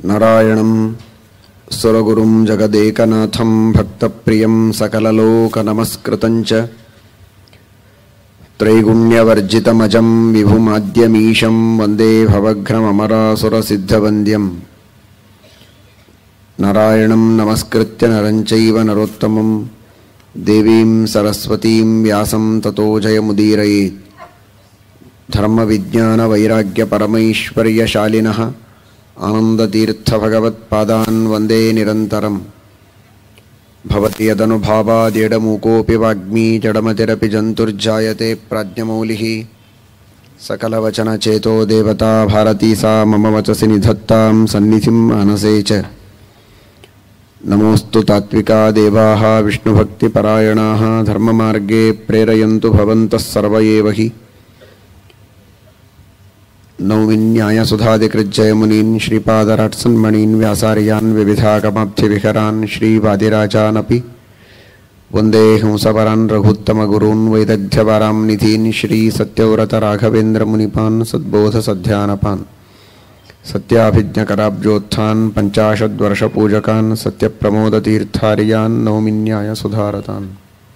नारायणं सुरगुरुं जगदेकनाथं भक्तप्रियं सकललोकनमस्कृतं च त्रैगुण्यवर्जितमजं विभुमाद्यमीशं वन्दे भवघ्नममरासुरसिद्धवन्द्यम् नारायणं नमस्कृत्य नरं चैव नरोत्तमं देवीं सरस्वतीं व्यासं ततो जयमुदीरयेत् धर्मविज्ञानवैराग्यपरमैश्वर्यशालिनः आनन्दतीर्थभगवत्पादान् वन्दे निरन्तरम् भवति यदनुभावाद्यडमूकोऽपि वाग्मी जडमतिरपि जन्तुर्जायते प्राज्ञमौलिः सकलवचनचेतो देवता भारती सा मम वचसि निधत्तां सन्निधिं मानसे च नमोऽस्तु तात्विका देवाः विष्णुभक्तिपरायणाः धर्ममार्गे प्रेरयन्तु भवन्तः सर्व एव हि नौविन्यायसुधादिकृज्जयमुनीन् श्रीपादराट्सन्मणीन् व्यासार्यान् विविधागमाब्धिविहरान् श्रीवादिराजानपि वन्दे हंसपरान् रघुत्तमगुरून् वैदग्ध्यपरां निधीन् श्रीसत्यव्रतराघवेन्द्रमुनिपान् सद्बोधसध्यानपान् सत्याभिज्ञकराब्जोत्थान् पञ्चाशद्वर्षपूजकान् सत्यप्रमोदतीर्थार्यान् नौमिन्यायसुधारतान्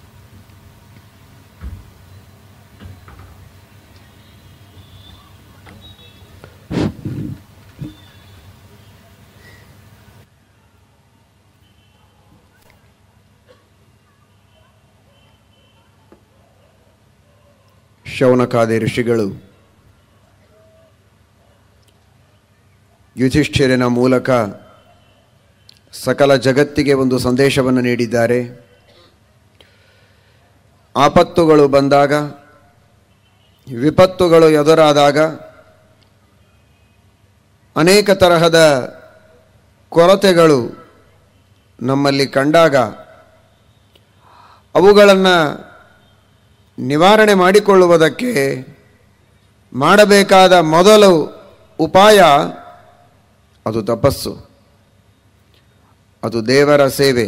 ಶೌನಕಾದಿ ಋಷಿಗಳು ಯುಧಿಷ್ಠಿರನ ಮೂಲಕ ಸಕಲ ಜಗತ್ತಿಗೆ ಒಂದು ಸಂದೇಶವನ್ನು ನೀಡಿದ್ದಾರೆ ಆಪತ್ತುಗಳು ಬಂದಾಗ ವಿಪತ್ತುಗಳು ಎದುರಾದಾಗ ಅನೇಕ ತರಹದ ಕೊರತೆಗಳು ನಮ್ಮಲ್ಲಿ ಕಂಡಾಗ ಅವುಗಳನ್ನು ನಿವಾರಣೆ ಮಾಡಿಕೊಳ್ಳುವುದಕ್ಕೆ ಮಾಡಬೇಕಾದ ಮೊದಲು ಉಪಾಯ ಅದು ತಪಸ್ಸು ಅದು ದೇವರ ಸೇವೆ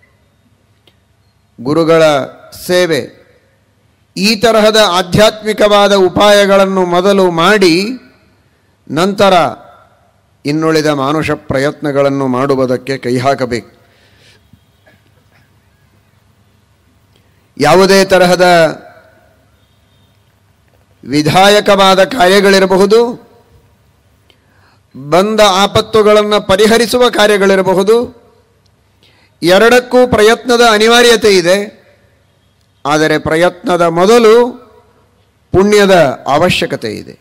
ಗುರುಗಳ ಸೇವೆ ಈ ತರಹದ ಆಧ್ಯಾತ್ಮಿಕವಾದ ಉಪಾಯಗಳನ್ನು ಮೊದಲು ಮಾಡಿ ನಂತರ ಇನ್ನುಳಿದ ಮಾನುಷ ಪ್ರಯತ್ನಗಳನ್ನು ಮಾಡುವುದಕ್ಕೆ ಕೈ ಹಾಕಬೇಕು ಯಾವುದೇ ತರಹದ ವಿಧಾಯಕವಾದ ಕಾರ್ಯಗಳಿರಬಹುದು ಬಂದ ಆಪತ್ತುಗಳನ್ನು ಪರಿಹರಿಸುವ ಕಾರ್ಯಗಳಿರಬಹುದು ಎರಡಕ್ಕೂ ಪ್ರಯತ್ನದ ಅನಿವಾರ್ಯತೆ ಇದೆ ಆದರೆ ಪ್ರಯತ್ನದ ಮೊದಲು ಪುಣ್ಯದ ಅವಶ್ಯಕತೆ ಇದೆ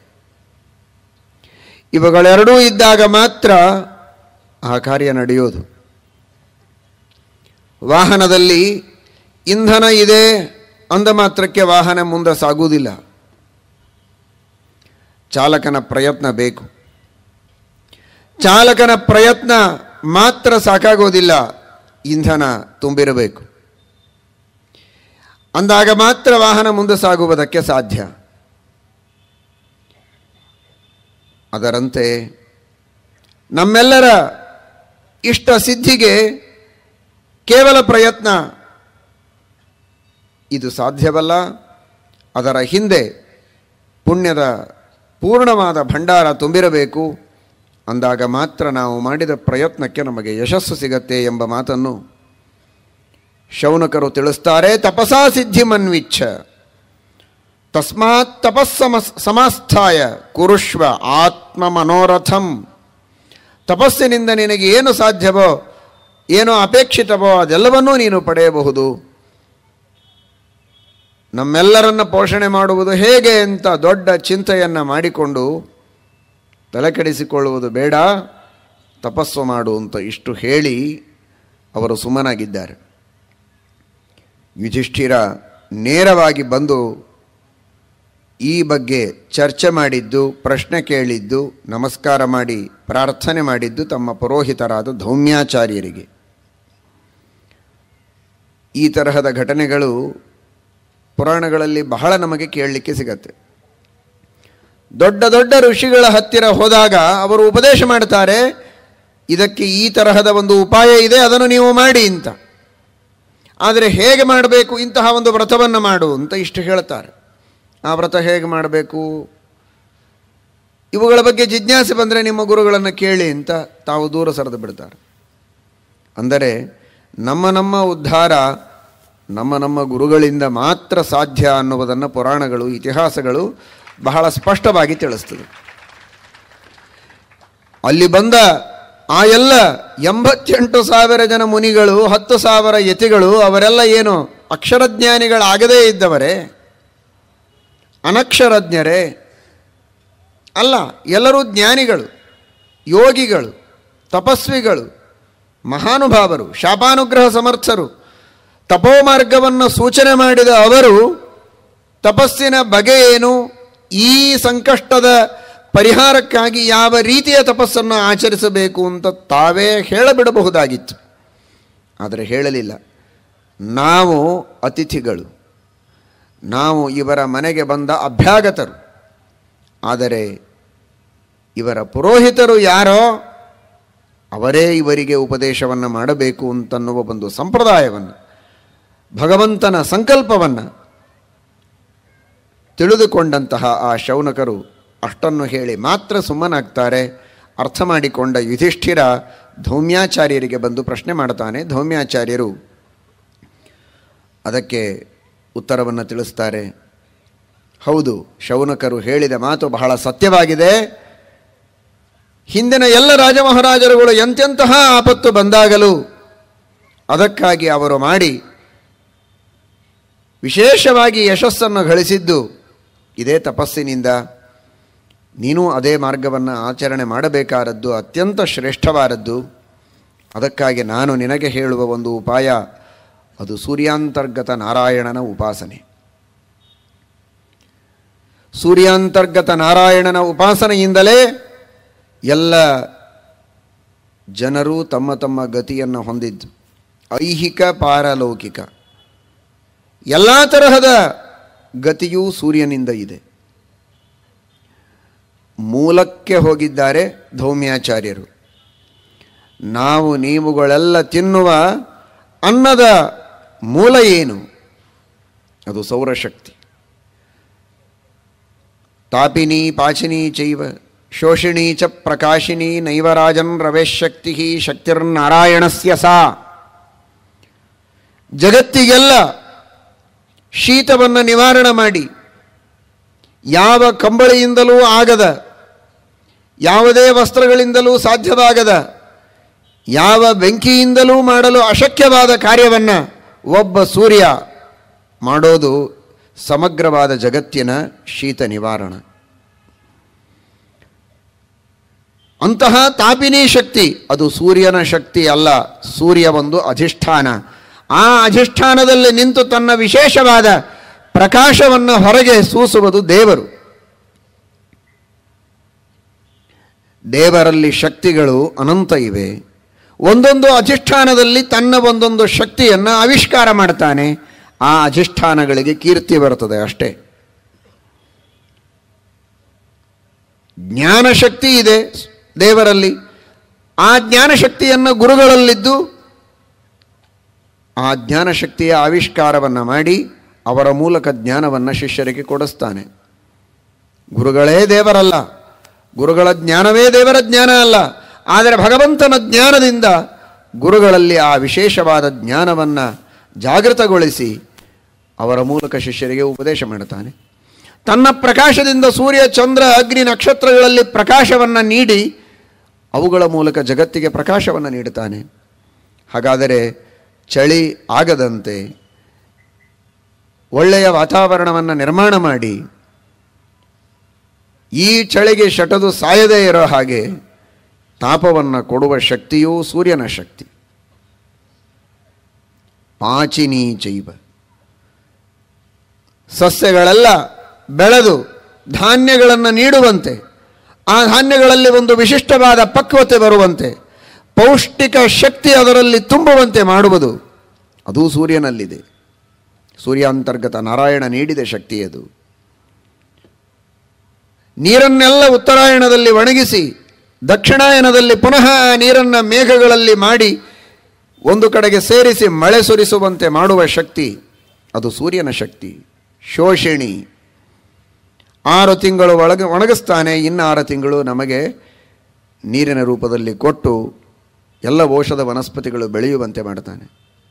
ಇವುಗಳೆರಡೂ ಇದ್ದಾಗ ಮಾತ್ರ ಆ ಕಾರ್ಯ ನಡೆಯೋದು ವಾಹನದಲ್ಲಿ ಇಂಧನ ಇದೆ ಅಂದ ಮಾತ್ರಕ್ಕೆ ವಾಹನ ಮುಂದೆ ಸಾಗುವುದಿಲ್ಲ ಚಾಲಕನ ಪ್ರಯತ್ನ ಬೇಕು ಚಾಲಕನ ಪ್ರಯತ್ನ ಮಾತ್ರ ಸಾಕಾಗೋದಿಲ್ಲ ಇಂಧನ ತುಂಬಿರಬೇಕು ಅಂದಾಗ ಮಾತ್ರ ವಾಹನ ಮುಂದೆ ಸಾಗುವುದಕ್ಕೆ ಸಾಧ್ಯ ಅದರಂತೆ ನಮ್ಮೆಲ್ಲರ ಇಷ್ಟ ಸಿದ್ಧಿಗೆ ಕೇವಲ ಪ್ರಯತ್ನ ಇದು ಸಾಧ್ಯವಲ್ಲ ಅದರ ಹಿಂದೆ ಪುಣ್ಯದ ಪೂರ್ಣವಾದ ಭಂಡಾರ ತುಂಬಿರಬೇಕು ಅಂದಾಗ ಮಾತ್ರ ನಾವು ಮಾಡಿದ ಪ್ರಯತ್ನಕ್ಕೆ ನಮಗೆ ಯಶಸ್ಸು ಸಿಗತ್ತೆ ಎಂಬ ಮಾತನ್ನು ಶೌನಕರು ತಿಳಿಸ್ತಾರೆ ತಪಸಾ ಸಿದ್ಧಿ ಮನ್ವಿಚ್ಛ ತಸ್ಮಾತ್ ತಪಸ್ಸಮ ಸಮಾಸ್ಥಾಯ ಕುರುಷ್ವ ಆತ್ಮ ಮನೋರಥಂ ತಪಸ್ಸಿನಿಂದ ನಿನಗೆ ಏನು ಸಾಧ್ಯವೋ ಏನು ಅಪೇಕ್ಷಿತವೋ ಅದೆಲ್ಲವನ್ನೂ ನೀನು ಪಡೆಯಬಹುದು ನಮ್ಮೆಲ್ಲರನ್ನ ಪೋಷಣೆ ಮಾಡುವುದು ಹೇಗೆ ಅಂತ ದೊಡ್ಡ ಚಿಂತೆಯನ್ನು ಮಾಡಿಕೊಂಡು ತಲೆಕೆಡಿಸಿಕೊಳ್ಳುವುದು ಬೇಡ ತಪಸ್ಸು ಮಾಡು ಅಂತ ಇಷ್ಟು ಹೇಳಿ ಅವರು ಸುಮ್ಮನಾಗಿದ್ದಾರೆ ಯುಧಿಷ್ಠಿರ ನೇರವಾಗಿ ಬಂದು ಈ ಬಗ್ಗೆ ಚರ್ಚೆ ಮಾಡಿದ್ದು ಪ್ರಶ್ನೆ ಕೇಳಿದ್ದು ನಮಸ್ಕಾರ ಮಾಡಿ ಪ್ರಾರ್ಥನೆ ಮಾಡಿದ್ದು ತಮ್ಮ ಪುರೋಹಿತರಾದ ಧೌಮ್ಯಾಚಾರ್ಯರಿಗೆ ಈ ತರಹದ ಘಟನೆಗಳು ಪುರಾಣಗಳಲ್ಲಿ ಬಹಳ ನಮಗೆ ಕೇಳಲಿಕ್ಕೆ ಸಿಗತ್ತೆ ದೊಡ್ಡ ದೊಡ್ಡ ಋಷಿಗಳ ಹತ್ತಿರ ಹೋದಾಗ ಅವರು ಉಪದೇಶ ಮಾಡ್ತಾರೆ ಇದಕ್ಕೆ ಈ ತರಹದ ಒಂದು ಉಪಾಯ ಇದೆ ಅದನ್ನು ನೀವು ಮಾಡಿ ಅಂತ ಆದರೆ ಹೇಗೆ ಮಾಡಬೇಕು ಇಂತಹ ಒಂದು ವ್ರತವನ್ನು ಮಾಡು ಅಂತ ಇಷ್ಟು ಹೇಳ್ತಾರೆ ಆ ವ್ರತ ಹೇಗೆ ಮಾಡಬೇಕು ಇವುಗಳ ಬಗ್ಗೆ ಜಿಜ್ಞಾಸೆ ಬಂದರೆ ನಿಮ್ಮ ಗುರುಗಳನ್ನು ಕೇಳಿ ಅಂತ ತಾವು ದೂರ ಸರಿದು ಬಿಡ್ತಾರೆ ಅಂದರೆ ನಮ್ಮ ನಮ್ಮ ಉದ್ಧಾರ ನಮ್ಮ ನಮ್ಮ ಗುರುಗಳಿಂದ ಮಾತ್ರ ಸಾಧ್ಯ ಅನ್ನುವುದನ್ನು ಪುರಾಣಗಳು ಇತಿಹಾಸಗಳು ಬಹಳ ಸ್ಪಷ್ಟವಾಗಿ ತಿಳಿಸ್ತದೆ ಅಲ್ಲಿ ಬಂದ ಆ ಎಲ್ಲ ಎಂಬತ್ತೆಂಟು ಸಾವಿರ ಜನ ಮುನಿಗಳು ಹತ್ತು ಸಾವಿರ ಯತಿಗಳು ಅವರೆಲ್ಲ ಏನು ಅಕ್ಷರಜ್ಞಾನಿಗಳಾಗದೇ ಇದ್ದವರೇ ಅನಕ್ಷರಜ್ಞರೇ ಅಲ್ಲ ಎಲ್ಲರೂ ಜ್ಞಾನಿಗಳು ಯೋಗಿಗಳು ತಪಸ್ವಿಗಳು ಮಹಾನುಭಾವರು ಶಾಪಾನುಗ್ರಹ ಸಮರ್ಥರು ತಪೋಮಾರ್ಗವನ್ನು ಸೂಚನೆ ಮಾಡಿದ ಅವರು ತಪಸ್ಸಿನ ಬಗೆ ಏನು ಈ ಸಂಕಷ್ಟದ ಪರಿಹಾರಕ್ಕಾಗಿ ಯಾವ ರೀತಿಯ ತಪಸ್ಸನ್ನು ಆಚರಿಸಬೇಕು ಅಂತ ತಾವೇ ಹೇಳಬಿಡಬಹುದಾಗಿತ್ತು ಆದರೆ ಹೇಳಲಿಲ್ಲ ನಾವು ಅತಿಥಿಗಳು ನಾವು ಇವರ ಮನೆಗೆ ಬಂದ ಅಭ್ಯಾಗತರು ಆದರೆ ಇವರ ಪುರೋಹಿತರು ಯಾರೋ ಅವರೇ ಇವರಿಗೆ ಉಪದೇಶವನ್ನು ಮಾಡಬೇಕು ಅಂತನ್ನುವ ಒಂದು ಸಂಪ್ರದಾಯವನ್ನು ಭಗವಂತನ ಸಂಕಲ್ಪವನ್ನು ತಿಳಿದುಕೊಂಡಂತಹ ಆ ಶೌನಕರು ಅಷ್ಟನ್ನು ಹೇಳಿ ಮಾತ್ರ ಸುಮ್ಮನಾಗ್ತಾರೆ ಅರ್ಥ ಮಾಡಿಕೊಂಡ ಯುಧಿಷ್ಠಿರ ಧೌಮ್ಯಾಚಾರ್ಯರಿಗೆ ಬಂದು ಪ್ರಶ್ನೆ ಮಾಡ್ತಾನೆ ಧೌಮ್ಯಾಚಾರ್ಯರು ಅದಕ್ಕೆ ಉತ್ತರವನ್ನು ತಿಳಿಸ್ತಾರೆ ಹೌದು ಶೌನಕರು ಹೇಳಿದ ಮಾತು ಬಹಳ ಸತ್ಯವಾಗಿದೆ ಹಿಂದಿನ ಎಲ್ಲ ರಾಜಮಹಾರಾಜರುಗಳು ಎಂತೆಂತಹ ಆಪತ್ತು ಬಂದಾಗಲೂ ಅದಕ್ಕಾಗಿ ಅವರು ಮಾಡಿ ವಿಶೇಷವಾಗಿ ಯಶಸ್ಸನ್ನು ಗಳಿಸಿದ್ದು ಇದೇ ತಪಸ್ಸಿನಿಂದ ನೀನು ಅದೇ ಮಾರ್ಗವನ್ನು ಆಚರಣೆ ಮಾಡಬೇಕಾದದ್ದು ಅತ್ಯಂತ ಶ್ರೇಷ್ಠವಾದದ್ದು ಅದಕ್ಕಾಗಿ ನಾನು ನಿನಗೆ ಹೇಳುವ ಒಂದು ಉಪಾಯ ಅದು ಸೂರ್ಯಾಂತರ್ಗತ ನಾರಾಯಣನ ಉಪಾಸನೆ ಸೂರ್ಯಾಂತರ್ಗತ ನಾರಾಯಣನ ಉಪಾಸನೆಯಿಂದಲೇ ಎಲ್ಲ ಜನರು ತಮ್ಮ ತಮ್ಮ ಗತಿಯನ್ನು ಹೊಂದಿದ್ದು ಐಹಿಕ ಪಾರಲೌಕಿಕ ಎಲ್ಲ ತರಹದ ಗತಿಯೂ ಸೂರ್ಯನಿಂದ ಇದೆ ಮೂಲಕ್ಕೆ ಹೋಗಿದ್ದಾರೆ ಧೌಮ್ಯಾಚಾರ್ಯರು ನಾವು ನೀವುಗಳೆಲ್ಲ ತಿನ್ನುವ ಅನ್ನದ ಮೂಲ ಏನು ಅದು ಸೌರಶಕ್ತಿ ತಾಪಿನಿ ಪಾಚಿನಿ ಚೈವ ಶೋಷಿಣಿ ಚ ಪ್ರಕಾಶಿನಿ ನೈವರಾಜನ್ ರವೇಶಕ್ತಿ ಶಕ್ತಿರ್ನಾರಾಯಣಸ್ಯ ಸಾ ಜಗತ್ತಿಗೆಲ್ಲ ಶೀತವನ್ನು ನಿವಾರಣೆ ಮಾಡಿ ಯಾವ ಕಂಬಳಿಯಿಂದಲೂ ಆಗದ ಯಾವುದೇ ವಸ್ತ್ರಗಳಿಂದಲೂ ಸಾಧ್ಯವಾಗದ ಯಾವ ಬೆಂಕಿಯಿಂದಲೂ ಮಾಡಲು ಅಶಕ್ಯವಾದ ಕಾರ್ಯವನ್ನು ಒಬ್ಬ ಸೂರ್ಯ ಮಾಡೋದು ಸಮಗ್ರವಾದ ಜಗತ್ತಿನ ಶೀತ ನಿವಾರಣ ಅಂತಹ ತಾಪಿನಿ ಶಕ್ತಿ ಅದು ಸೂರ್ಯನ ಶಕ್ತಿ ಅಲ್ಲ ಸೂರ್ಯ ಒಂದು ಅಧಿಷ್ಠಾನ ಆ ಅಧಿಷ್ಠಾನದಲ್ಲಿ ನಿಂತು ತನ್ನ ವಿಶೇಷವಾದ ಪ್ರಕಾಶವನ್ನು ಹೊರಗೆ ಸೂಸುವುದು ದೇವರು ದೇವರಲ್ಲಿ ಶಕ್ತಿಗಳು ಅನಂತ ಇವೆ ಒಂದೊಂದು ಅಧಿಷ್ಠಾನದಲ್ಲಿ ತನ್ನ ಒಂದೊಂದು ಶಕ್ತಿಯನ್ನು ಆವಿಷ್ಕಾರ ಮಾಡ್ತಾನೆ ಆ ಅಧಿಷ್ಠಾನಗಳಿಗೆ ಕೀರ್ತಿ ಬರುತ್ತದೆ ಅಷ್ಟೇ ಜ್ಞಾನಶಕ್ತಿ ಇದೆ ದೇವರಲ್ಲಿ ಆ ಜ್ಞಾನಶಕ್ತಿಯನ್ನು ಗುರುಗಳಲ್ಲಿದ್ದು ಆ ಜ್ಞಾನಶಕ್ತಿಯ ಆವಿಷ್ಕಾರವನ್ನು ಮಾಡಿ ಅವರ ಮೂಲಕ ಜ್ಞಾನವನ್ನು ಶಿಷ್ಯರಿಗೆ ಕೊಡಿಸ್ತಾನೆ ಗುರುಗಳೇ ದೇವರಲ್ಲ ಗುರುಗಳ ಜ್ಞಾನವೇ ದೇವರ ಜ್ಞಾನ ಅಲ್ಲ ಆದರೆ ಭಗವಂತನ ಜ್ಞಾನದಿಂದ ಗುರುಗಳಲ್ಲಿ ಆ ವಿಶೇಷವಾದ ಜ್ಞಾನವನ್ನು ಜಾಗೃತಗೊಳಿಸಿ ಅವರ ಮೂಲಕ ಶಿಷ್ಯರಿಗೆ ಉಪದೇಶ ಮಾಡುತ್ತಾನೆ ತನ್ನ ಪ್ರಕಾಶದಿಂದ ಸೂರ್ಯ ಚಂದ್ರ ಅಗ್ನಿ ನಕ್ಷತ್ರಗಳಲ್ಲಿ ಪ್ರಕಾಶವನ್ನು ನೀಡಿ ಅವುಗಳ ಮೂಲಕ ಜಗತ್ತಿಗೆ ಪ್ರಕಾಶವನ್ನು ನೀಡುತ್ತಾನೆ ಹಾಗಾದರೆ ಚಳಿ ಆಗದಂತೆ ಒಳ್ಳೆಯ ವಾತಾವರಣವನ್ನು ನಿರ್ಮಾಣ ಮಾಡಿ ಈ ಚಳಿಗೆ ಶಟದು ಸಾಯದೇ ಇರೋ ಹಾಗೆ ತಾಪವನ್ನು ಕೊಡುವ ಶಕ್ತಿಯೂ ಸೂರ್ಯನ ಶಕ್ತಿ ಪಾಚಿನಿ ಚೈವ ಸಸ್ಯಗಳೆಲ್ಲ ಬೆಳೆದು ಧಾನ್ಯಗಳನ್ನು ನೀಡುವಂತೆ ಆ ಧಾನ್ಯಗಳಲ್ಲಿ ಒಂದು ವಿಶಿಷ್ಟವಾದ ಪಕ್ವತೆ ಬರುವಂತೆ ಪೌಷ್ಟಿಕ ಶಕ್ತಿ ಅದರಲ್ಲಿ ತುಂಬುವಂತೆ ಮಾಡುವುದು ಅದು ಸೂರ್ಯನಲ್ಲಿದೆ ಸೂರ್ಯಾಂತರ್ಗತ ನಾರಾಯಣ ನೀಡಿದ ಶಕ್ತಿ ಅದು ನೀರನ್ನೆಲ್ಲ ಉತ್ತರಾಯಣದಲ್ಲಿ ಒಣಗಿಸಿ ದಕ್ಷಿಣಾಯನದಲ್ಲಿ ಪುನಃ ಆ ನೀರನ್ನು ಮೇಘಗಳಲ್ಲಿ ಮಾಡಿ ಒಂದು ಕಡೆಗೆ ಸೇರಿಸಿ ಮಳೆ ಸುರಿಸುವಂತೆ ಮಾಡುವ ಶಕ್ತಿ ಅದು ಸೂರ್ಯನ ಶಕ್ತಿ ಶೋಷಿಣಿ ಆರು ತಿಂಗಳು ಒಳಗೆ ಒಣಗಿಸ್ತಾನೆ ಇನ್ನು ಆರು ತಿಂಗಳು ನಮಗೆ ನೀರಿನ ರೂಪದಲ್ಲಿ ಕೊಟ್ಟು ಎಲ್ಲ ಔಷಧ ವನಸ್ಪತಿಗಳು ಬೆಳೆಯುವಂತೆ ಮಾಡ್ತಾನೆ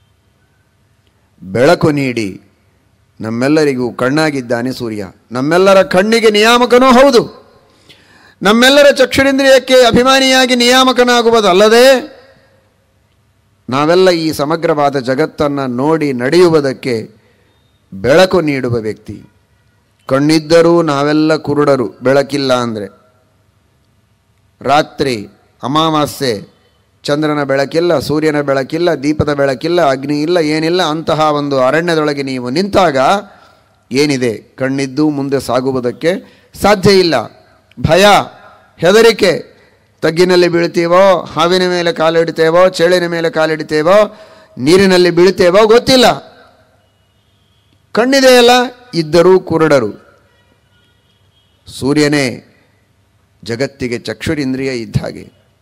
ಬೆಳಕು ನೀಡಿ ನಮ್ಮೆಲ್ಲರಿಗೂ ಕಣ್ಣಾಗಿದ್ದಾನೆ ಸೂರ್ಯ ನಮ್ಮೆಲ್ಲರ ಕಣ್ಣಿಗೆ ನಿಯಾಮಕನೂ ಹೌದು ನಮ್ಮೆಲ್ಲರ ಚಕ್ಷುರೇಂದ್ರಿಯಕ್ಕೆ ಅಭಿಮಾನಿಯಾಗಿ ನಿಯಾಮಕನಾಗುವುದಲ್ಲದೆ ನಾವೆಲ್ಲ ಈ ಸಮಗ್ರವಾದ ಜಗತ್ತನ್ನು ನೋಡಿ ನಡೆಯುವುದಕ್ಕೆ ಬೆಳಕು ನೀಡುವ ವ್ಯಕ್ತಿ ಕಣ್ಣಿದ್ದರೂ ನಾವೆಲ್ಲ ಕುರುಡರು ಬೆಳಕಿಲ್ಲ ಅಂದರೆ ರಾತ್ರಿ ಅಮಾವಾಸ್ಯೆ ಚಂದ್ರನ ಬೆಳಕಿಲ್ಲ ಸೂರ್ಯನ ಬೆಳಕಿಲ್ಲ ದೀಪದ ಬೆಳಕಿಲ್ಲ ಅಗ್ನಿ ಇಲ್ಲ ಏನಿಲ್ಲ ಅಂತಹ ಒಂದು ಅರಣ್ಯದೊಳಗೆ ನೀವು ನಿಂತಾಗ ಏನಿದೆ ಕಣ್ಣಿದ್ದು ಮುಂದೆ ಸಾಗುವುದಕ್ಕೆ ಸಾಧ್ಯ ಇಲ್ಲ ಭಯ ಹೆದರಿಕೆ ತಗ್ಗಿನಲ್ಲಿ ಬೀಳ್ತೀವೋ ಹಾವಿನ ಮೇಲೆ ಕಾಲಿಡ್ತೇವೋ ಚೇಳಿನ ಮೇಲೆ ಕಾಲಿಡ್ತೇವೋ ನೀರಿನಲ್ಲಿ ಬೀಳ್ತೇವೋ ಗೊತ್ತಿಲ್ಲ ಕಣ್ಣಿದೆಯಲ್ಲ ಇದ್ದರೂ ಕುರುಡರು ಸೂರ್ಯನೇ ಜಗತ್ತಿಗೆ ಚಕ್ಷುರಿಂದ್ರಿಯ ಇದ್ದ ಹಾಗೆ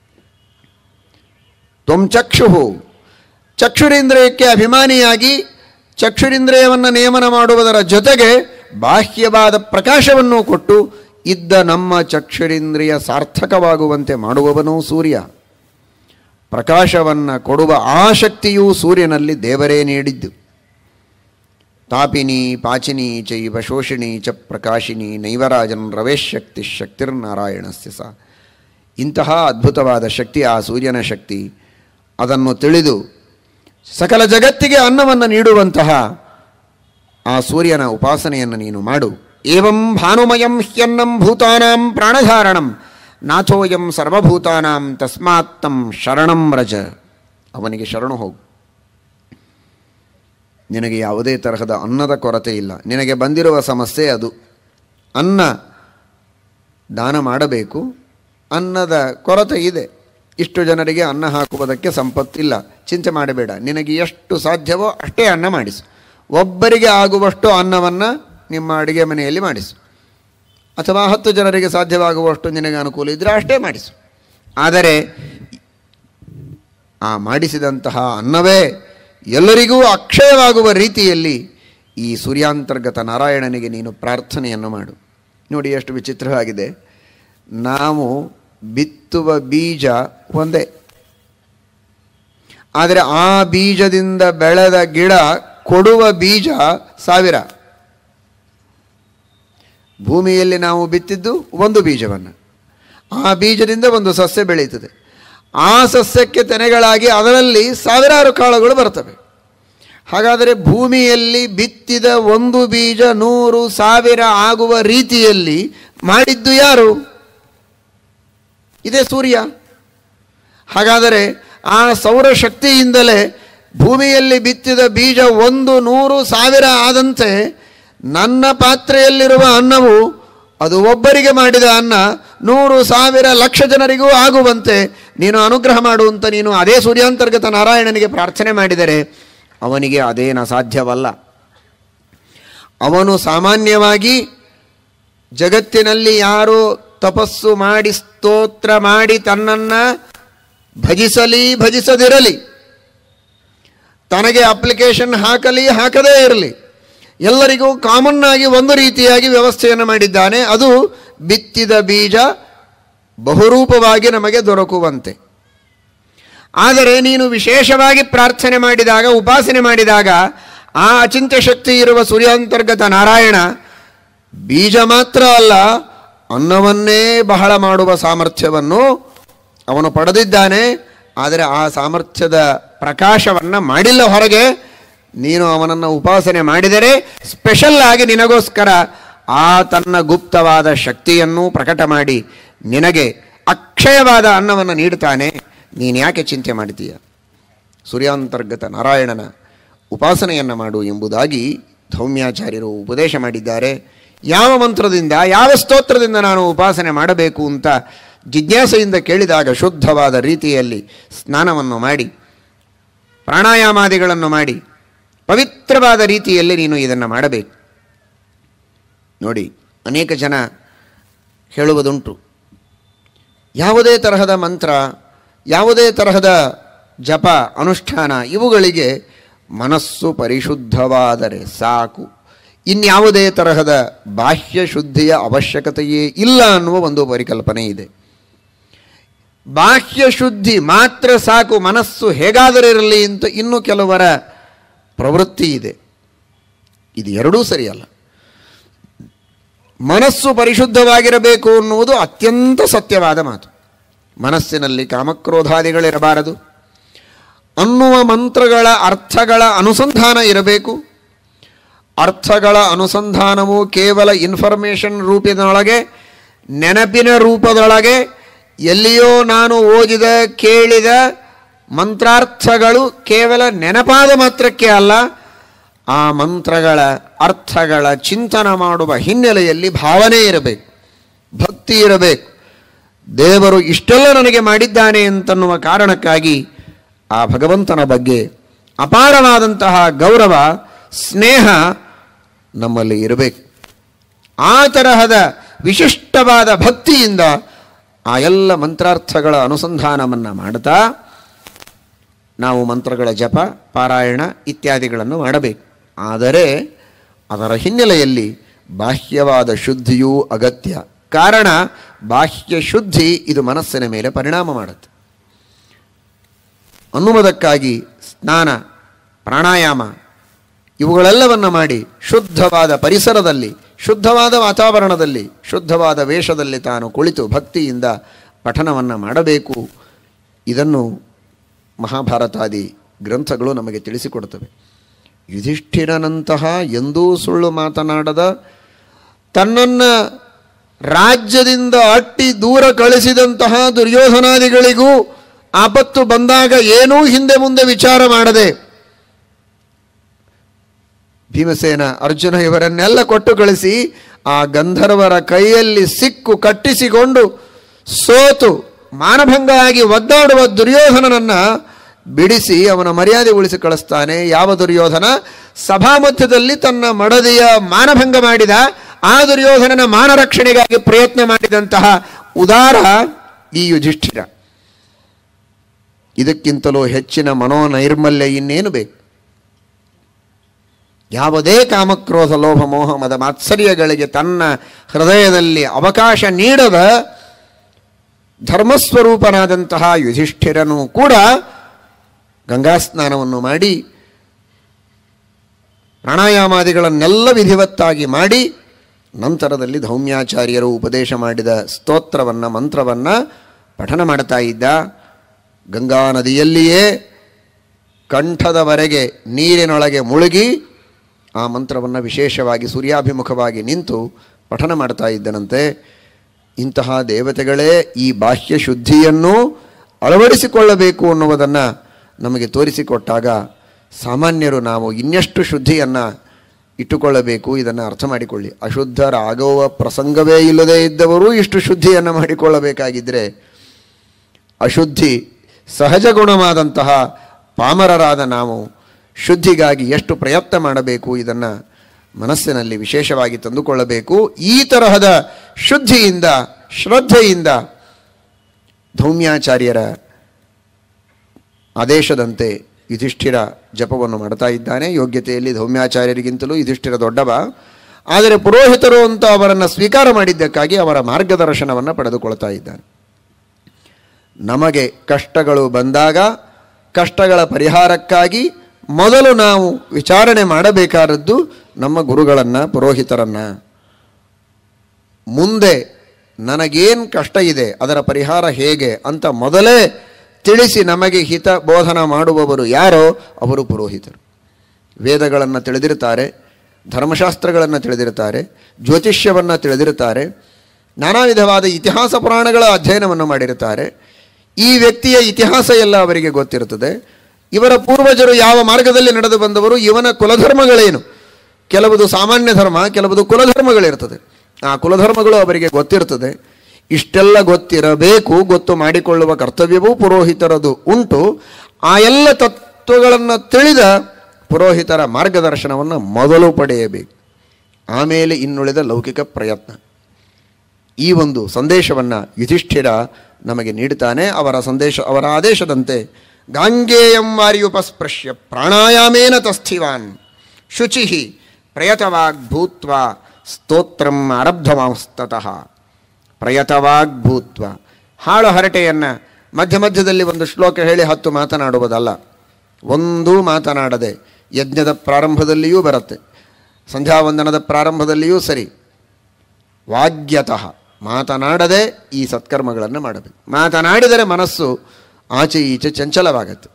ತ್ವಂ ಚಕ್ಷು ಚಕ್ಷುರಿಂದ್ರಿಯಕ್ಕೆ ಅಭಿಮಾನಿಯಾಗಿ ಚಕ್ಷುರಿಂದ್ರಿಯವನ್ನು ನಿಯಮನ ಮಾಡುವುದರ ಜೊತೆಗೆ ಬಾಹ್ಯವಾದ ಪ್ರಕಾಶವನ್ನು ಕೊಟ್ಟು ಇದ್ದ ನಮ್ಮ ಚಕ್ಷುರಿಂದ್ರಿಯ ಸಾರ್ಥಕವಾಗುವಂತೆ ಮಾಡುವವನೂ ಸೂರ್ಯ ಪ್ರಕಾಶವನ್ನು ಕೊಡುವ ಆ ಶಕ್ತಿಯೂ ಸೂರ್ಯನಲ್ಲಿ ದೇವರೇ ನೀಡಿದ್ದು ತಾಪಿನಿ ಪಾಚಿನಿ ಚೈವ ಶೋಷಿಣಿ ಚ ಪ್ರಕಾಶಿನಿ ನೈವರಾಜನ್ ರವೇಶಕ್ತಿ ಶಕ್ತಿರ್ನಾರಾಯಣಸ್ಯ ಸ ಇಂತಹ ಅದ್ಭುತವಾದ ಶಕ್ತಿ ಆ ಸೂರ್ಯನ ಶಕ್ತಿ ಅದನ್ನು ತಿಳಿದು ಸಕಲ ಜಗತ್ತಿಗೆ ಅನ್ನವನ್ನು ನೀಡುವಂತಹ ಆ ಸೂರ್ಯನ ಉಪಾಸನೆಯನ್ನು ನೀನು ಮಾಡು ಏವಂ ಭಾನುಮಯಂ ಹ್ಯನ್ನಂ ಭೂತಾನಾಂ ಪ್ರಾಣಧಾರಣಂ ನಾಥೋಯಂ ಸರ್ವಭೂತಾನಾಂ ತಸ್ಮಾತ್ತಂ ಶರಣಂ ರಜ ಅವನಿಗೆ ಶರಣು ಹೋಗು ನಿನಗೆ ಯಾವುದೇ ತರಹದ ಅನ್ನದ ಕೊರತೆ ಇಲ್ಲ ನಿನಗೆ ಬಂದಿರುವ ಸಮಸ್ಯೆ ಅದು ಅನ್ನ ದಾನ ಮಾಡಬೇಕು ಅನ್ನದ ಕೊರತೆ ಇದೆ ಇಷ್ಟು ಜನರಿಗೆ ಅನ್ನ ಹಾಕುವುದಕ್ಕೆ ಸಂಪತ್ತಿಲ್ಲ ಚಿಂತೆ ಮಾಡಬೇಡ ನಿನಗೆ ಎಷ್ಟು ಸಾಧ್ಯವೋ ಅಷ್ಟೇ ಅನ್ನ ಮಾಡಿಸು ಒಬ್ಬರಿಗೆ ಆಗುವಷ್ಟು ಅನ್ನವನ್ನು ನಿಮ್ಮ ಅಡುಗೆ ಮನೆಯಲ್ಲಿ ಮಾಡಿಸು ಅಥವಾ ಹತ್ತು ಜನರಿಗೆ ಸಾಧ್ಯವಾಗುವಷ್ಟು ನಿನಗೆ ಅನುಕೂಲ ಇದ್ದರೆ ಅಷ್ಟೇ ಮಾಡಿಸು ಆದರೆ ಆ ಮಾಡಿಸಿದಂತಹ ಅನ್ನವೇ ಎಲ್ಲರಿಗೂ ಅಕ್ಷಯವಾಗುವ ರೀತಿಯಲ್ಲಿ ಈ ಸೂರ್ಯಾಂತರ್ಗತ ನಾರಾಯಣನಿಗೆ ನೀನು ಪ್ರಾರ್ಥನೆಯನ್ನು ಮಾಡು ನೋಡಿ ಎಷ್ಟು ವಿಚಿತ್ರವಾಗಿದೆ ನಾವು ಬಿತ್ತುವ ಬೀಜ ಒಂದೇ ಆದರೆ ಆ ಬೀಜದಿಂದ ಬೆಳೆದ ಗಿಡ ಕೊಡುವ ಬೀಜ ಸಾವಿರ ಭೂಮಿಯಲ್ಲಿ ನಾವು ಬಿತ್ತಿದ್ದು ಒಂದು ಬೀಜವನ್ನು ಆ ಬೀಜದಿಂದ ಒಂದು ಸಸ್ಯ ಬೆಳೀತದೆ ಆ ಸಸ್ಯಕ್ಕೆ ತೆನೆಗಳಾಗಿ ಅದರಲ್ಲಿ ಸಾವಿರಾರು ಕಾಳುಗಳು ಬರ್ತವೆ ಹಾಗಾದರೆ ಭೂಮಿಯಲ್ಲಿ ಬಿತ್ತಿದ ಒಂದು ಬೀಜ ನೂರು ಸಾವಿರ ಆಗುವ ರೀತಿಯಲ್ಲಿ ಮಾಡಿದ್ದು ಯಾರು ಇದೇ ಸೂರ್ಯ ಹಾಗಾದರೆ ಆ ಸೌರಶಕ್ತಿಯಿಂದಲೇ ಭೂಮಿಯಲ್ಲಿ ಬಿತ್ತಿದ ಬೀಜ ಒಂದು ನೂರು ಸಾವಿರ ಆದಂತೆ ನನ್ನ ಪಾತ್ರೆಯಲ್ಲಿರುವ ಅನ್ನವು ಅದು ಒಬ್ಬರಿಗೆ ಮಾಡಿದ ಅನ್ನ ನೂರು ಸಾವಿರ ಲಕ್ಷ ಜನರಿಗೂ ಆಗುವಂತೆ ನೀನು ಅನುಗ್ರಹ ಮಾಡುವಂತ ನೀನು ಅದೇ ಸೂರ್ಯಾಂತರ್ಗತ ನಾರಾಯಣನಿಗೆ ಪ್ರಾರ್ಥನೆ ಮಾಡಿದರೆ ಅವನಿಗೆ ಅದೇನ ಸಾಧ್ಯವಲ್ಲ ಅವನು ಸಾಮಾನ್ಯವಾಗಿ ಜಗತ್ತಿನಲ್ಲಿ ಯಾರು ತಪಸ್ಸು ಮಾಡಿ ಸ್ತೋತ್ರ ಮಾಡಿ ತನ್ನನ್ನು ಭಜಿಸಲಿ ಭಜಿಸದಿರಲಿ ತನಗೆ ಅಪ್ಲಿಕೇಶನ್ ಹಾಕಲಿ ಹಾಕದೇ ಇರಲಿ ಎಲ್ಲರಿಗೂ ಕಾಮನ್ ಆಗಿ ಒಂದು ರೀತಿಯಾಗಿ ವ್ಯವಸ್ಥೆಯನ್ನು ಮಾಡಿದ್ದಾನೆ ಅದು ಬಿತ್ತಿದ ಬೀಜ ಬಹುರೂಪವಾಗಿ ನಮಗೆ ದೊರಕುವಂತೆ ಆದರೆ ನೀನು ವಿಶೇಷವಾಗಿ ಪ್ರಾರ್ಥನೆ ಮಾಡಿದಾಗ ಉಪಾಸನೆ ಮಾಡಿದಾಗ ಆ ಅಚಿಂತ್ಯ ಶಕ್ತಿ ಇರುವ ಸೂರ್ಯಾಂತರ್ಗತ ನಾರಾಯಣ ಬೀಜ ಮಾತ್ರ ಅಲ್ಲ ಅನ್ನವನ್ನೇ ಬಹಳ ಮಾಡುವ ಸಾಮರ್ಥ್ಯವನ್ನು ಅವನು ಪಡೆದಿದ್ದಾನೆ ಆದರೆ ಆ ಸಾಮರ್ಥ್ಯದ ಪ್ರಕಾಶವನ್ನು ಮಾಡಿಲ್ಲ ಹೊರಗೆ ನೀನು ಅವನನ್ನು ಉಪಾಸನೆ ಮಾಡಿದರೆ ಸ್ಪೆಷಲ್ ಆಗಿ ನಿನಗೋಸ್ಕರ ಆ ತನ್ನ ಗುಪ್ತವಾದ ಶಕ್ತಿಯನ್ನು ಪ್ರಕಟ ಮಾಡಿ ನಿನಗೆ ಅಕ್ಷಯವಾದ ಅನ್ನವನ್ನು ನೀಡುತ್ತಾನೆ ನೀನು ಯಾಕೆ ಚಿಂತೆ ಮಾಡ್ತೀಯ ಸೂರ್ಯಾಂತರ್ಗತ ನಾರಾಯಣನ ಉಪಾಸನೆಯನ್ನು ಮಾಡು ಎಂಬುದಾಗಿ ಧೌಮ್ಯಾಚಾರ್ಯರು ಉಪದೇಶ ಮಾಡಿದ್ದಾರೆ ಯಾವ ಮಂತ್ರದಿಂದ ಯಾವ ಸ್ತೋತ್ರದಿಂದ ನಾನು ಉಪಾಸನೆ ಮಾಡಬೇಕು ಅಂತ ಜಿಜ್ಞಾಸೆಯಿಂದ ಕೇಳಿದಾಗ ಶುದ್ಧವಾದ ರೀತಿಯಲ್ಲಿ ಸ್ನಾನವನ್ನು ಮಾಡಿ ಪ್ರಾಣಾಯಾಮಾದಿಗಳನ್ನು ಮಾಡಿ ಪವಿತ್ರವಾದ ರೀತಿಯಲ್ಲಿ ನೀನು ಇದನ್ನು ಮಾಡಬೇಕು ನೋಡಿ ಅನೇಕ ಜನ ಹೇಳುವುದುಂಟು ಯಾವುದೇ ತರಹದ ಮಂತ್ರ ಯಾವುದೇ ತರಹದ ಜಪ ಅನುಷ್ಠಾನ ಇವುಗಳಿಗೆ ಮನಸ್ಸು ಪರಿಶುದ್ಧವಾದರೆ ಸಾಕು ಇನ್ಯಾವುದೇ ತರಹದ ಬಾಹ್ಯ ಶುದ್ಧಿಯ ಅವಶ್ಯಕತೆಯೇ ಇಲ್ಲ ಅನ್ನುವ ಒಂದು ಪರಿಕಲ್ಪನೆ ಇದೆ ಬಾಹ್ಯ ಶುದ್ಧಿ ಮಾತ್ರ ಸಾಕು ಮನಸ್ಸು ಹೇಗಾದರೂ ಇರಲಿ ಅಂತ ಇನ್ನೂ ಕೆಲವರ ಪ್ರವೃತ್ತಿ ಇದೆ ಇದು ಎರಡೂ ಸರಿಯಲ್ಲ ಮನಸ್ಸು ಪರಿಶುದ್ಧವಾಗಿರಬೇಕು ಅನ್ನುವುದು ಅತ್ಯಂತ ಸತ್ಯವಾದ ಮಾತು ಮನಸ್ಸಿನಲ್ಲಿ ಕಾಮಕ್ರೋಧಾದಿಗಳಿರಬಾರದು ಅನ್ನುವ ಮಂತ್ರಗಳ ಅರ್ಥಗಳ ಅನುಸಂಧಾನ ಇರಬೇಕು ಅರ್ಥಗಳ ಅನುಸಂಧಾನವು ಕೇವಲ ಇನ್ಫಾರ್ಮೇಷನ್ ರೂಪದೊಳಗೆ ನೆನಪಿನ ರೂಪದೊಳಗೆ ಎಲ್ಲಿಯೋ ನಾನು ಓದಿದ ಕೇಳಿದ ಮಂತ್ರಾರ್ಥಗಳು ಕೇವಲ ನೆನಪಾದ ಮಾತ್ರಕ್ಕೆ ಅಲ್ಲ ಆ ಮಂತ್ರಗಳ ಅರ್ಥಗಳ ಚಿಂತನ ಮಾಡುವ ಹಿನ್ನೆಲೆಯಲ್ಲಿ ಭಾವನೆ ಇರಬೇಕು ಭಕ್ತಿ ಇರಬೇಕು ದೇವರು ಇಷ್ಟೆಲ್ಲ ನನಗೆ ಮಾಡಿದ್ದಾನೆ ಅಂತನ್ನುವ ಕಾರಣಕ್ಕಾಗಿ ಆ ಭಗವಂತನ ಬಗ್ಗೆ ಅಪಾರವಾದಂತಹ ಗೌರವ ಸ್ನೇಹ ನಮ್ಮಲ್ಲಿ ಇರಬೇಕು ಆ ತರಹದ ವಿಶಿಷ್ಟವಾದ ಭಕ್ತಿಯಿಂದ ಆ ಎಲ್ಲ ಮಂತ್ರಾರ್ಥಗಳ ಅನುಸಂಧಾನವನ್ನು ಮಾಡ್ತಾ ನಾವು ಮಂತ್ರಗಳ ಜಪ ಪಾರಾಯಣ ಇತ್ಯಾದಿಗಳನ್ನು ಮಾಡಬೇಕು ಆದರೆ ಅದರ ಹಿನ್ನೆಲೆಯಲ್ಲಿ ಬಾಹ್ಯವಾದ ಶುದ್ಧಿಯೂ ಅಗತ್ಯ ಕಾರಣ ಬಾಹ್ಯ ಶುದ್ಧಿ ಇದು ಮನಸ್ಸಿನ ಮೇಲೆ ಪರಿಣಾಮ ಮಾಡುತ್ತೆ ಅನ್ನುವುದಕ್ಕಾಗಿ ಸ್ನಾನ ಪ್ರಾಣಾಯಾಮ ಇವುಗಳೆಲ್ಲವನ್ನು ಮಾಡಿ ಶುದ್ಧವಾದ ಪರಿಸರದಲ್ಲಿ ಶುದ್ಧವಾದ ವಾತಾವರಣದಲ್ಲಿ ಶುದ್ಧವಾದ ವೇಷದಲ್ಲಿ ತಾನು ಕುಳಿತು ಭಕ್ತಿಯಿಂದ ಪಠನವನ್ನು ಮಾಡಬೇಕು ಇದನ್ನು ಮಹಾಭಾರತಾದಿ ಗ್ರಂಥಗಳು ನಮಗೆ ತಿಳಿಸಿಕೊಡುತ್ತವೆ ಯುಧಿಷ್ಠಿರನಂತಹ ಎಂದೂ ಸುಳ್ಳು ಮಾತನಾಡದ ತನ್ನನ್ನು ರಾಜ್ಯದಿಂದ ಅಟ್ಟಿ ದೂರ ಕಳಿಸಿದಂತಹ ದುರ್ಯೋಧನಾದಿಗಳಿಗೂ ಆಪತ್ತು ಬಂದಾಗ ಏನೂ ಹಿಂದೆ ಮುಂದೆ ವಿಚಾರ ಮಾಡದೆ ಭೀಮಸೇನ ಅರ್ಜುನ ಇವರನ್ನೆಲ್ಲ ಕೊಟ್ಟು ಕಳಿಸಿ ಆ ಗಂಧರ್ವರ ಕೈಯಲ್ಲಿ ಸಿಕ್ಕು ಕಟ್ಟಿಸಿಕೊಂಡು ಸೋತು ಮಾನಭಂಗ ಆಗಿ ಒದ್ದಾಡುವ ದುರ್ಯೋಧನನನ್ನು ಬಿಡಿಸಿ ಅವನ ಮರ್ಯಾದೆ ಉಳಿಸಿ ಕಳಿಸ್ತಾನೆ ಯಾವ ದುರ್ಯೋಧನ ಸಭಾಮಧ್ಯದಲ್ಲಿ ತನ್ನ ಮಡದಿಯ ಮಾನಭಂಗ ಮಾಡಿದ ಆ ದುರ್ಯೋಧನನ ಮಾನರಕ್ಷಣೆಗಾಗಿ ಪ್ರಯತ್ನ ಮಾಡಿದಂತಹ ಉದಾರ ಈ ಯುಧಿಷ್ಠಿರ ಇದಕ್ಕಿಂತಲೂ ಹೆಚ್ಚಿನ ಮನೋನೈರ್ಮಲ್ಯ ಇನ್ನೇನು ಬೇಕು ಯಾವುದೇ ಕಾಮಕ್ರೋಧ ಲೋಭ ಮೋಹ ಮದ ಮಾತ್ಸರ್ಯಗಳಿಗೆ ತನ್ನ ಹೃದಯದಲ್ಲಿ ಅವಕಾಶ ನೀಡದ ಧರ್ಮಸ್ವರೂಪನಾದಂತಹ ಯುಧಿಷ್ಠಿರನು ಕೂಡ ಗಂಗಾ ಸ್ನಾನವನ್ನು ಮಾಡಿ ಪ್ರಾಣಾಯಾಮಾದಿಗಳನ್ನೆಲ್ಲ ವಿಧಿವತ್ತಾಗಿ ಮಾಡಿ ನಂತರದಲ್ಲಿ ಧೌಮ್ಯಾಚಾರ್ಯರು ಉಪದೇಶ ಮಾಡಿದ ಸ್ತೋತ್ರವನ್ನು ಮಂತ್ರವನ್ನು ಪಠನ ಮಾಡ್ತಾ ಇದ್ದ ಗಂಗಾ ನದಿಯಲ್ಲಿಯೇ ಕಂಠದವರೆಗೆ ನೀರಿನೊಳಗೆ ಮುಳುಗಿ ಆ ಮಂತ್ರವನ್ನು ವಿಶೇಷವಾಗಿ ಸೂರ್ಯಾಭಿಮುಖವಾಗಿ ನಿಂತು ಪಠನ ಮಾಡ್ತಾ ಇದ್ದನಂತೆ ಇಂತಹ ದೇವತೆಗಳೇ ಈ ಬಾಹ್ಯ ಶುದ್ಧಿಯನ್ನು ಅಳವಡಿಸಿಕೊಳ್ಳಬೇಕು ಅನ್ನುವುದನ್ನು ನಮಗೆ ತೋರಿಸಿಕೊಟ್ಟಾಗ ಸಾಮಾನ್ಯರು ನಾವು ಇನ್ನೆಷ್ಟು ಶುದ್ಧಿಯನ್ನು ಇಟ್ಟುಕೊಳ್ಳಬೇಕು ಇದನ್ನು ಅರ್ಥ ಮಾಡಿಕೊಳ್ಳಿ ಅಶುದ್ಧರಾಗುವ ಪ್ರಸಂಗವೇ ಇಲ್ಲದೇ ಇದ್ದವರು ಇಷ್ಟು ಶುದ್ಧಿಯನ್ನು ಮಾಡಿಕೊಳ್ಳಬೇಕಾಗಿದ್ದರೆ ಅಶುದ್ಧಿ ಸಹಜ ಗುಣವಾದಂತಹ ಪಾಮರರಾದ ನಾವು ಶುದ್ಧಿಗಾಗಿ ಎಷ್ಟು ಪ್ರಯತ್ನ ಮಾಡಬೇಕು ಇದನ್ನು ಮನಸ್ಸಿನಲ್ಲಿ ವಿಶೇಷವಾಗಿ ತಂದುಕೊಳ್ಳಬೇಕು ಈ ತರಹದ ಶುದ್ಧಿಯಿಂದ ಶ್ರದ್ಧೆಯಿಂದ ಧೌಮ್ಯಾಚಾರ್ಯರ ಆದೇಶದಂತೆ ಯುಧಿಷ್ಠಿರ ಜಪವನ್ನು ಮಾಡ್ತಾ ಇದ್ದಾನೆ ಯೋಗ್ಯತೆಯಲ್ಲಿ ಧೌಮ್ಯಾಚಾರ್ಯರಿಗಿಂತಲೂ ಯುಧಿಷ್ಠಿರ ದೊಡ್ಡವ ಆದರೆ ಪುರೋಹಿತರು ಅಂತ ಅವರನ್ನು ಸ್ವೀಕಾರ ಮಾಡಿದ್ದಕ್ಕಾಗಿ ಅವರ ಮಾರ್ಗದರ್ಶನವನ್ನು ಪಡೆದುಕೊಳ್ತಾ ಇದ್ದಾನೆ ನಮಗೆ ಕಷ್ಟಗಳು ಬಂದಾಗ ಕಷ್ಟಗಳ ಪರಿಹಾರಕ್ಕಾಗಿ ಮೊದಲು ನಾವು ವಿಚಾರಣೆ ಮಾಡಬೇಕಾದದ್ದು ನಮ್ಮ ಗುರುಗಳನ್ನು ಪುರೋಹಿತರನ್ನು ಮುಂದೆ ನನಗೇನು ಕಷ್ಟ ಇದೆ ಅದರ ಪರಿಹಾರ ಹೇಗೆ ಅಂತ ಮೊದಲೇ ತಿಳಿಸಿ ನಮಗೆ ಹಿತ ಬೋಧನ ಮಾಡುವವರು ಯಾರೋ ಅವರು ಪುರೋಹಿತರು ವೇದಗಳನ್ನು ತಿಳಿದಿರ್ತಾರೆ ಧರ್ಮಶಾಸ್ತ್ರಗಳನ್ನು ತಿಳಿದಿರ್ತಾರೆ ಜ್ಯೋತಿಷ್ಯವನ್ನು ತಿಳಿದಿರ್ತಾರೆ ನಾನಾ ವಿಧವಾದ ಇತಿಹಾಸ ಪುರಾಣಗಳ ಅಧ್ಯಯನವನ್ನು ಮಾಡಿರ್ತಾರೆ ಈ ವ್ಯಕ್ತಿಯ ಇತಿಹಾಸ ಎಲ್ಲ ಅವರಿಗೆ ಗೊತ್ತಿರುತ್ತದೆ ಇವರ ಪೂರ್ವಜರು ಯಾವ ಮಾರ್ಗದಲ್ಲಿ ನಡೆದು ಬಂದವರು ಇವನ ಕುಲಧರ್ಮಗಳೇನು ಕೆಲವುದು ಸಾಮಾನ್ಯ ಧರ್ಮ ಕೆಲವುದು ಕುಲಧರ್ಮಗಳಿರ್ತದೆ ಆ ಕುಲಧರ್ಮಗಳು ಅವರಿಗೆ ಗೊತ್ತಿರ್ತದೆ ಇಷ್ಟೆಲ್ಲ ಗೊತ್ತಿರಬೇಕು ಗೊತ್ತು ಮಾಡಿಕೊಳ್ಳುವ ಕರ್ತವ್ಯವೂ ಪುರೋಹಿತರದು ಉಂಟು ಆ ಎಲ್ಲ ತತ್ವಗಳನ್ನು ತಿಳಿದ ಪುರೋಹಿತರ ಮಾರ್ಗದರ್ಶನವನ್ನು ಮೊದಲು ಪಡೆಯಬೇಕು ಆಮೇಲೆ ಇನ್ನುಳಿದ ಲೌಕಿಕ ಪ್ರಯತ್ನ ಈ ಒಂದು ಸಂದೇಶವನ್ನು ಯುಧಿಷ್ಠಿರ ನಮಗೆ ನೀಡುತ್ತಾನೆ ಅವರ ಸಂದೇಶ ಅವರ ಆದೇಶದಂತೆ ಗಾಂಗೇಯಂ ವಾರ್ಯುಪಸ್ಪೃಶ್ಯ ಪ್ರಾಣಾಯಾಮೇನ ತಸ್ಥಿವಾನ್ ಶುಚಿ ಪ್ರಯತವಾಗ್ಭೂತ್ವ ಸ್ತೋತ್ರಂ ಆರಬ್ಧವಾಂಸ್ತತಃ ಪ್ರಯತವಾಗ್ಭೂತ್ವ ಹಾಳು ಹರಟೆಯನ್ನು ಮಧ್ಯ ಮಧ್ಯದಲ್ಲಿ ಒಂದು ಶ್ಲೋಕ ಹೇಳಿ ಹತ್ತು ಮಾತನಾಡುವುದಲ್ಲ ಒಂದೂ ಮಾತನಾಡದೆ ಯಜ್ಞದ ಪ್ರಾರಂಭದಲ್ಲಿಯೂ ಬರುತ್ತೆ ಸಂಧ್ಯಾವಂದನದ ಪ್ರಾರಂಭದಲ್ಲಿಯೂ ಸರಿ ವಾಗ್ಯತಃ ಮಾತನಾಡದೆ ಈ ಸತ್ಕರ್ಮಗಳನ್ನು ಮಾಡಬೇಕು ಮಾತನಾಡಿದರೆ ಮನಸ್ಸು ಆಚೆ ಈಚೆ ಚಂಚಲವಾಗತ್ತೆ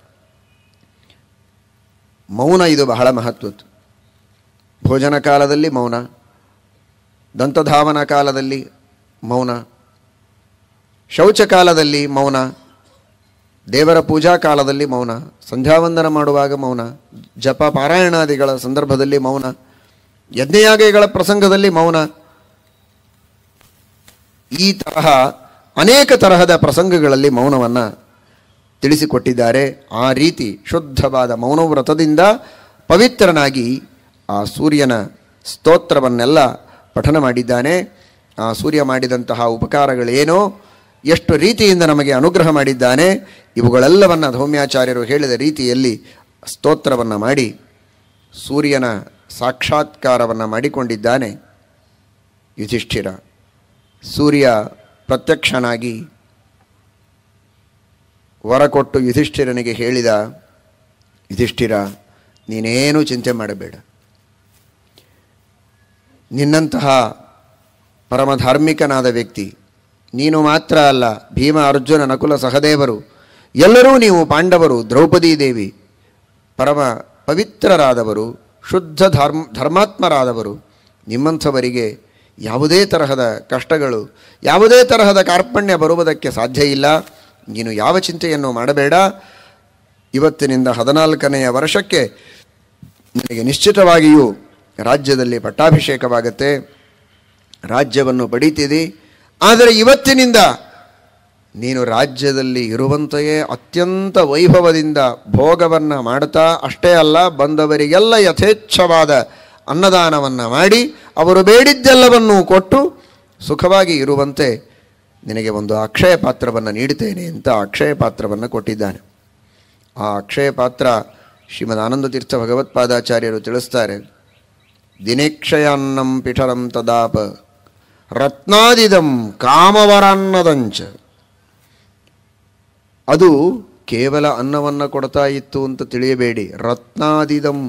ಮೌನ ಇದು ಬಹಳ ಮಹತ್ವದ್ದು ಭೋಜನ ಕಾಲದಲ್ಲಿ ಮೌನ ದಂತಧಾವನ ಕಾಲದಲ್ಲಿ ಮೌನ ಶೌಚ ಕಾಲದಲ್ಲಿ ಮೌನ ದೇವರ ಪೂಜಾ ಕಾಲದಲ್ಲಿ ಮೌನ ಸಂಧ್ಯಾವಂದನ ಮಾಡುವಾಗ ಮೌನ ಜಪ ಪಾರಾಯಣಾದಿಗಳ ಸಂದರ್ಭದಲ್ಲಿ ಮೌನ ಯಜ್ಞಯಾಗಗಳ ಪ್ರಸಂಗದಲ್ಲಿ ಮೌನ ಈ ತರಹ ಅನೇಕ ತರಹದ ಪ್ರಸಂಗಗಳಲ್ಲಿ ಮೌನವನ್ನು ತಿಳಿಸಿಕೊಟ್ಟಿದ್ದಾರೆ ಆ ರೀತಿ ಶುದ್ಧವಾದ ಮೌನವ್ರತದಿಂದ ಪವಿತ್ರನಾಗಿ ಆ ಸೂರ್ಯನ ಸ್ತೋತ್ರವನ್ನೆಲ್ಲ ಪಠನ ಮಾಡಿದ್ದಾನೆ ಆ ಸೂರ್ಯ ಮಾಡಿದಂತಹ ಉಪಕಾರಗಳೇನೋ ಎಷ್ಟು ರೀತಿಯಿಂದ ನಮಗೆ ಅನುಗ್ರಹ ಮಾಡಿದ್ದಾನೆ ಇವುಗಳೆಲ್ಲವನ್ನು ಧೌಮ್ಯಾಚಾರ್ಯರು ಹೇಳಿದ ರೀತಿಯಲ್ಲಿ ಸ್ತೋತ್ರವನ್ನು ಮಾಡಿ ಸೂರ್ಯನ ಸಾಕ್ಷಾತ್ಕಾರವನ್ನು ಮಾಡಿಕೊಂಡಿದ್ದಾನೆ ಯುಧಿಷ್ಠಿರ ಸೂರ್ಯ ಪ್ರತ್ಯಕ್ಷನಾಗಿ ವರ ಕೊಟ್ಟು ಯುಧಿಷ್ಠಿರನಿಗೆ ಹೇಳಿದ ಯುಧಿಷ್ಠಿರ ನೀನೇನು ಚಿಂತೆ ಮಾಡಬೇಡ ನಿನ್ನಂತಹ ಪರಮಧಾರ್ಮಿಕನಾದ ವ್ಯಕ್ತಿ ನೀನು ಮಾತ್ರ ಅಲ್ಲ ಭೀಮ ಅರ್ಜುನ ನಕುಲ ಸಹದೇವರು ಎಲ್ಲರೂ ನೀವು ಪಾಂಡವರು ದ್ರೌಪದೀ ದೇವಿ ಪರಮ ಪವಿತ್ರರಾದವರು ಶುದ್ಧ ಧರ್ಮ ಧರ್ಮಾತ್ಮರಾದವರು ನಿಮ್ಮಂಥವರಿಗೆ ಯಾವುದೇ ತರಹದ ಕಷ್ಟಗಳು ಯಾವುದೇ ತರಹದ ಕಾರ್ಪಣ್ಯ ಬರುವುದಕ್ಕೆ ಸಾಧ್ಯ ಇಲ್ಲ ನೀನು ಯಾವ ಚಿಂತೆಯನ್ನು ಮಾಡಬೇಡ ಇವತ್ತಿನಿಂದ ಹದಿನಾಲ್ಕನೆಯ ವರ್ಷಕ್ಕೆ ನಿನಗೆ ನಿಶ್ಚಿತವಾಗಿಯೂ ರಾಜ್ಯದಲ್ಲಿ ಪಟ್ಟಾಭಿಷೇಕವಾಗತ್ತೆ ರಾಜ್ಯವನ್ನು ಪಡೀತಿದೆ ಆದರೆ ಇವತ್ತಿನಿಂದ ನೀನು ರಾಜ್ಯದಲ್ಲಿ ಇರುವಂತೆಯೇ ಅತ್ಯಂತ ವೈಭವದಿಂದ ಭೋಗವನ್ನು ಮಾಡ್ತಾ ಅಷ್ಟೇ ಅಲ್ಲ ಬಂದವರಿಗೆಲ್ಲ ಯಥೇಚ್ಛವಾದ ಅನ್ನದಾನವನ್ನು ಮಾಡಿ ಅವರು ಬೇಡಿದ್ದೆಲ್ಲವನ್ನೂ ಕೊಟ್ಟು ಸುಖವಾಗಿ ಇರುವಂತೆ ನಿನಗೆ ಒಂದು ಅಕ್ಷಯ ಪಾತ್ರವನ್ನು ನೀಡುತ್ತೇನೆ ಅಂತ ಅಕ್ಷಯ ಪಾತ್ರವನ್ನು ಕೊಟ್ಟಿದ್ದಾನೆ ಆ ಅಕ್ಷಯ ಪಾತ್ರ ಶ್ರೀಮದ್ ಆನಂದ ತೀರ್ಥ ಭಗವತ್ಪಾದಾಚಾರ್ಯರು ತಿಳಿಸ್ತಾರೆ ದಿನೇಕ್ಷಯಾನ್ನಂ ಪಿಠರಂ ತದಾಪ ರತ್ನಾದಿದಂ ಕಾಮವರಾನ್ನದಂಚ ಅದು ಕೇವಲ ಅನ್ನವನ್ನು ಕೊಡ್ತಾ ಇತ್ತು ಅಂತ ತಿಳಿಯಬೇಡಿ ರತ್ನಾದಿದಂ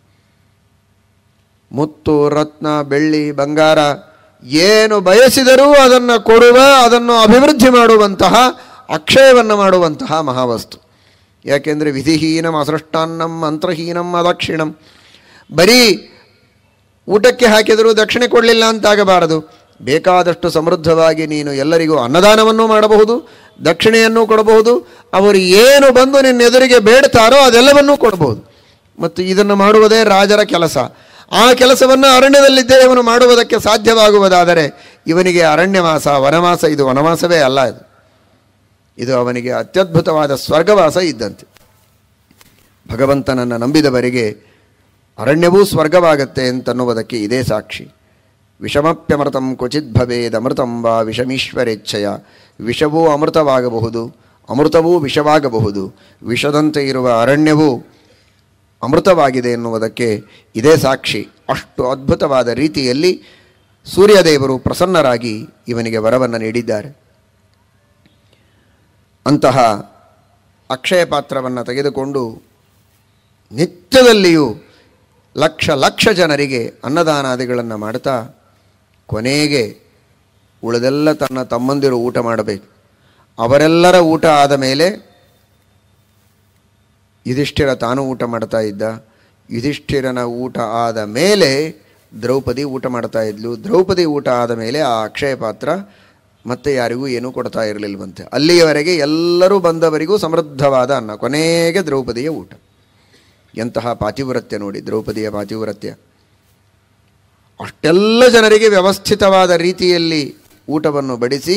ಮುತ್ತು ರತ್ನ ಬೆಳ್ಳಿ ಬಂಗಾರ ಏನು ಬಯಸಿದರೂ ಅದನ್ನು ಕೊಡುವ ಅದನ್ನು ಅಭಿವೃದ್ಧಿ ಮಾಡುವಂತಹ ಅಕ್ಷಯವನ್ನು ಮಾಡುವಂತಹ ಮಹಾವಸ್ತು ಯಾಕೆಂದರೆ ವಿಧಿಹೀನಂ ಅಸೃಷ್ಟಾನ್ನಂ ಮಂತ್ರಹೀನಂ ಅದಕ್ಷಿಣಂ ಬರೀ ಊಟಕ್ಕೆ ಹಾಕಿದರೂ ದಕ್ಷಿಣೆ ಕೊಡಲಿಲ್ಲ ಅಂತಾಗಬಾರದು ಬೇಕಾದಷ್ಟು ಸಮೃದ್ಧವಾಗಿ ನೀನು ಎಲ್ಲರಿಗೂ ಅನ್ನದಾನವನ್ನು ಮಾಡಬಹುದು ದಕ್ಷಿಣೆಯನ್ನು ಕೊಡಬಹುದು ಅವರು ಏನು ಬಂದು ನಿನ್ನ ಎದುರಿಗೆ ಬೇಡ್ತಾರೋ ಅದೆಲ್ಲವನ್ನೂ ಕೊಡಬಹುದು ಮತ್ತು ಇದನ್ನು ಮಾಡುವುದೇ ರಾಜರ ಕೆಲಸ ಆ ಕೆಲಸವನ್ನು ಅರಣ್ಯದಲ್ಲಿದ್ದೇ ಇವನು ಮಾಡುವುದಕ್ಕೆ ಸಾಧ್ಯವಾಗುವುದಾದರೆ ಇವನಿಗೆ ಅರಣ್ಯವಾಸ ವನವಾಸ ಇದು ವನವಾಸವೇ ಅಲ್ಲ ಇದು ಇದು ಅವನಿಗೆ ಅತ್ಯದ್ಭುತವಾದ ಸ್ವರ್ಗವಾಸ ಇದ್ದಂತೆ ಭಗವಂತನನ್ನು ನಂಬಿದವರಿಗೆ ಅರಣ್ಯವೂ ಸ್ವರ್ಗವಾಗತ್ತೆ ಅಂತನ್ನುವುದಕ್ಕೆ ಇದೇ ಸಾಕ್ಷಿ ವಿಷಮಪ್ಯಮೃತಂ ಕ್ವಚಿತ್ ಭವೇದ್ ಅಮೃತಂ ವಾ ವಿಷಮೀಶ್ವರೇಚ್ಛಯ ವಿಷವೂ ಅಮೃತವಾಗಬಹುದು ಅಮೃತವೂ ವಿಷವಾಗಬಹುದು ವಿಷದಂತೆ ಇರುವ ಅರಣ್ಯವೂ ಅಮೃತವಾಗಿದೆ ಎನ್ನುವುದಕ್ಕೆ ಇದೇ ಸಾಕ್ಷಿ ಅಷ್ಟು ಅದ್ಭುತವಾದ ರೀತಿಯಲ್ಲಿ ಸೂರ್ಯದೇವರು ಪ್ರಸನ್ನರಾಗಿ ಇವನಿಗೆ ವರವನ್ನು ನೀಡಿದ್ದಾರೆ ಅಂತಹ ಅಕ್ಷಯ ಪಾತ್ರವನ್ನು ತೆಗೆದುಕೊಂಡು ನಿತ್ಯದಲ್ಲಿಯೂ ಲಕ್ಷ ಲಕ್ಷ ಜನರಿಗೆ ಅನ್ನದಾನಾದಿಗಳನ್ನು ಮಾಡ್ತಾ ಕೊನೆಗೆ ಉಳಿದೆಲ್ಲ ತನ್ನ ತಮ್ಮಂದಿರು ಊಟ ಮಾಡಬೇಕು ಅವರೆಲ್ಲರ ಊಟ ಆದ ಮೇಲೆ ಯುಧಿಷ್ಠಿರ ತಾನು ಊಟ ಮಾಡ್ತಾ ಇದ್ದ ಯುಧಿಷ್ಠಿರನ ಊಟ ಆದ ಮೇಲೆ ದ್ರೌಪದಿ ಊಟ ಮಾಡ್ತಾ ಇದ್ಲು ದ್ರೌಪದಿ ಊಟ ಆದ ಮೇಲೆ ಆ ಅಕ್ಷಯ ಪಾತ್ರ ಮತ್ತೆ ಯಾರಿಗೂ ಏನೂ ಕೊಡ್ತಾ ಇರಲಿಲ್ವಂತೆ ಅಲ್ಲಿಯವರೆಗೆ ಎಲ್ಲರೂ ಬಂದವರಿಗೂ ಸಮೃದ್ಧವಾದ ಅನ್ನ ಕೊನೆಗೆ ದ್ರೌಪದಿಯ ಊಟ ಎಂತಹ ಪಾತಿವ್ರತ್ಯ ನೋಡಿ ದ್ರೌಪದಿಯ ಪಾತಿವ್ರತ್ಯ ಅಷ್ಟೆಲ್ಲ ಜನರಿಗೆ ವ್ಯವಸ್ಥಿತವಾದ ರೀತಿಯಲ್ಲಿ ಊಟವನ್ನು ಬಡಿಸಿ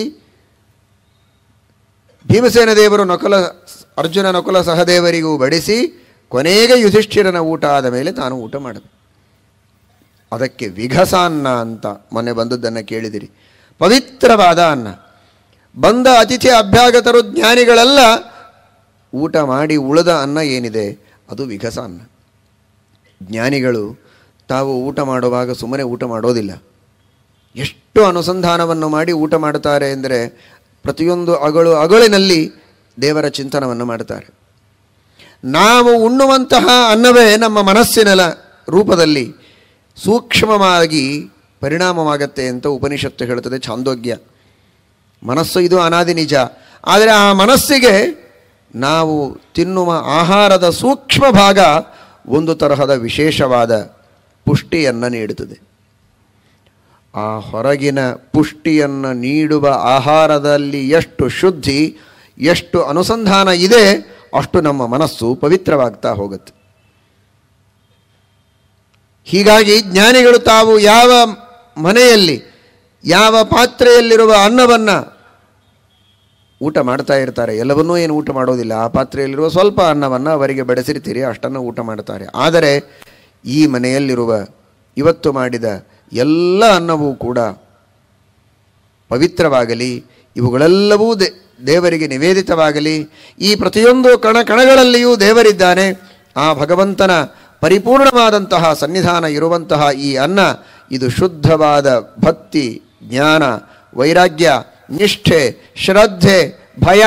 ಭೀಮಸೇನ ದೇವರು ನಕುಲ ಅರ್ಜುನ ನಕುಲ ಸಹದೇವರಿಗೂ ಬಡಿಸಿ ಕೊನೆಗೆ ಯುಧಿಷ್ಠಿರನ ಊಟ ಆದ ಮೇಲೆ ತಾನು ಊಟ ಮಾಡಬೇಕು ಅದಕ್ಕೆ ವಿಘಸಾನ್ನ ಅಂತ ಮೊನ್ನೆ ಬಂದದ್ದನ್ನು ಕೇಳಿದಿರಿ ಪವಿತ್ರವಾದ ಅನ್ನ ಬಂದ ಅತಿಥಿ ಅಭ್ಯಾಗತರು ಜ್ಞಾನಿಗಳೆಲ್ಲ ಊಟ ಮಾಡಿ ಉಳಿದ ಅನ್ನ ಏನಿದೆ ಅದು ವಿಘಸ ಅನ್ನ ಜ್ಞಾನಿಗಳು ತಾವು ಊಟ ಮಾಡುವಾಗ ಸುಮ್ಮನೆ ಊಟ ಮಾಡೋದಿಲ್ಲ ಎಷ್ಟು ಅನುಸಂಧಾನವನ್ನು ಮಾಡಿ ಊಟ ಮಾಡ್ತಾರೆ ಅಂದರೆ ಪ್ರತಿಯೊಂದು ಅಗಳು ಅಗಳಿನಲ್ಲಿ ದೇವರ ಚಿಂತನವನ್ನು ಮಾಡ್ತಾರೆ ನಾವು ಉಣ್ಣುವಂತಹ ಅನ್ನವೇ ನಮ್ಮ ಮನಸ್ಸಿನ ರೂಪದಲ್ಲಿ ಸೂಕ್ಷ್ಮವಾಗಿ ಪರಿಣಾಮವಾಗತ್ತೆ ಅಂತ ಉಪನಿಷತ್ತು ಹೇಳುತ್ತದೆ ಛಾಂದೋಗ್ಯ ಮನಸ್ಸು ಇದು ಅನಾದಿ ನಿಜ ಆದರೆ ಆ ಮನಸ್ಸಿಗೆ ನಾವು ತಿನ್ನುವ ಆಹಾರದ ಸೂಕ್ಷ್ಮ ಭಾಗ ಒಂದು ತರಹದ ವಿಶೇಷವಾದ ಪುಷ್ಟಿಯನ್ನು ನೀಡುತ್ತದೆ ಆ ಹೊರಗಿನ ಪುಷ್ಟಿಯನ್ನು ನೀಡುವ ಆಹಾರದಲ್ಲಿ ಎಷ್ಟು ಶುದ್ಧಿ ಎಷ್ಟು ಅನುಸಂಧಾನ ಇದೆ ಅಷ್ಟು ನಮ್ಮ ಮನಸ್ಸು ಪವಿತ್ರವಾಗ್ತಾ ಹೋಗುತ್ತೆ ಹೀಗಾಗಿ ಜ್ಞಾನಿಗಳು ತಾವು ಯಾವ ಮನೆಯಲ್ಲಿ ಯಾವ ಪಾತ್ರೆಯಲ್ಲಿರುವ ಅನ್ನವನ್ನು ಊಟ ಮಾಡ್ತಾ ಇರ್ತಾರೆ ಎಲ್ಲವನ್ನೂ ಏನು ಊಟ ಮಾಡೋದಿಲ್ಲ ಆ ಪಾತ್ರೆಯಲ್ಲಿರುವ ಸ್ವಲ್ಪ ಅನ್ನವನ್ನು ಅವರಿಗೆ ಬಡಿಸಿರ್ತೀರಿ ಅಷ್ಟನ್ನು ಊಟ ಮಾಡ್ತಾರೆ ಆದರೆ ಈ ಮನೆಯಲ್ಲಿರುವ ಇವತ್ತು ಮಾಡಿದ ಎಲ್ಲ ಅನ್ನವೂ ಕೂಡ ಪವಿತ್ರವಾಗಲಿ ಇವುಗಳೆಲ್ಲವೂ ದೇ ದೇವರಿಗೆ ನಿವೇದಿತವಾಗಲಿ ಈ ಪ್ರತಿಯೊಂದು ಕಣ ಕಣಗಳಲ್ಲಿಯೂ ದೇವರಿದ್ದಾನೆ ಆ ಭಗವಂತನ ಪರಿಪೂರ್ಣವಾದಂತಹ ಸನ್ನಿಧಾನ ಇರುವಂತಹ ಈ ಅನ್ನ ಇದು ಶುದ್ಧವಾದ ಭಕ್ತಿ ಜ್ಞಾನ ವೈರಾಗ್ಯ ನಿಷ್ಠೆ ಶ್ರದ್ಧೆ ಭಯ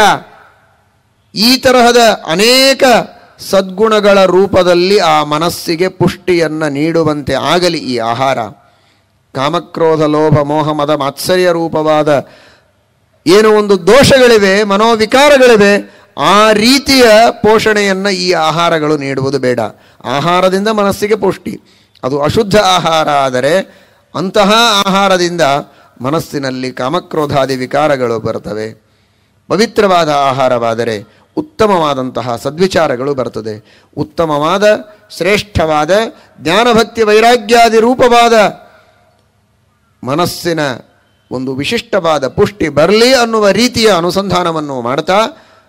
ಈ ತರಹದ ಅನೇಕ ಸದ್ಗುಣಗಳ ರೂಪದಲ್ಲಿ ಆ ಮನಸ್ಸಿಗೆ ಪುಷ್ಟಿಯನ್ನು ನೀಡುವಂತೆ ಆಗಲಿ ಈ ಆಹಾರ ಕಾಮಕ್ರೋಧ ಲೋಭ ಮೋಹ ಮದ ಮಾತ್ಸರ್ಯ ರೂಪವಾದ ಏನು ಒಂದು ದೋಷಗಳಿವೆ ಮನೋವಿಕಾರಗಳಿವೆ ಆ ರೀತಿಯ ಪೋಷಣೆಯನ್ನು ಈ ಆಹಾರಗಳು ನೀಡುವುದು ಬೇಡ ಆಹಾರದಿಂದ ಮನಸ್ಸಿಗೆ ಪುಷ್ಟಿ ಅದು ಅಶುದ್ಧ ಆಹಾರ ಆದರೆ ಅಂತಹ ಆಹಾರದಿಂದ ಮನಸ್ಸಿನಲ್ಲಿ ಕಾಮಕ್ರೋಧಾದಿ ವಿಕಾರಗಳು ಬರ್ತವೆ ಪವಿತ್ರವಾದ ಆಹಾರವಾದರೆ ಉತ್ತಮವಾದಂತಹ ಸದ್ವಿಚಾರಗಳು ಬರ್ತದೆ ಉತ್ತಮವಾದ ಶ್ರೇಷ್ಠವಾದ ಜ್ಞಾನಭಕ್ತಿ ವೈರಾಗ್ಯಾದಿ ರೂಪವಾದ ಮನಸ್ಸಿನ ಒಂದು ವಿಶಿಷ್ಟವಾದ ಪುಷ್ಟಿ ಬರಲಿ ಅನ್ನುವ ರೀತಿಯ ಅನುಸಂಧಾನವನ್ನು ಮಾಡ್ತಾ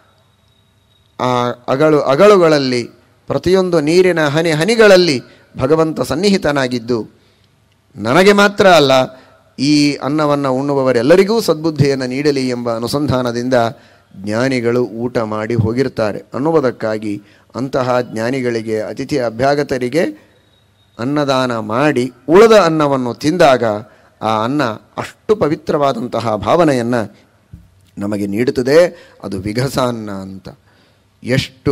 ಆ ಅಗಳು ಅಗಳುಗಳಲ್ಲಿ ಪ್ರತಿಯೊಂದು ನೀರಿನ ಹನಿ ಹನಿಗಳಲ್ಲಿ ಭಗವಂತ ಸನ್ನಿಹಿತನಾಗಿದ್ದು ನನಗೆ ಮಾತ್ರ ಅಲ್ಲ ಈ ಅನ್ನವನ್ನು ಉಣ್ಣುವವರೆಲ್ಲರಿಗೂ ಸದ್ಬುದ್ಧಿಯನ್ನು ನೀಡಲಿ ಎಂಬ ಅನುಸಂಧಾನದಿಂದ ಜ್ಞಾನಿಗಳು ಊಟ ಮಾಡಿ ಹೋಗಿರ್ತಾರೆ ಅನ್ನುವುದಕ್ಕಾಗಿ ಅಂತಹ ಜ್ಞಾನಿಗಳಿಗೆ ಅತಿಥಿ ಅಭ್ಯಾಗತರಿಗೆ ಅನ್ನದಾನ ಮಾಡಿ ಉಳಿದ ಅನ್ನವನ್ನು ತಿಂದಾಗ ಆ ಅನ್ನ ಅಷ್ಟು ಪವಿತ್ರವಾದಂತಹ ಭಾವನೆಯನ್ನು ನಮಗೆ ನೀಡುತ್ತದೆ ಅದು ವಿಘಸಾನ್ನ ಅಂತ ಎಷ್ಟು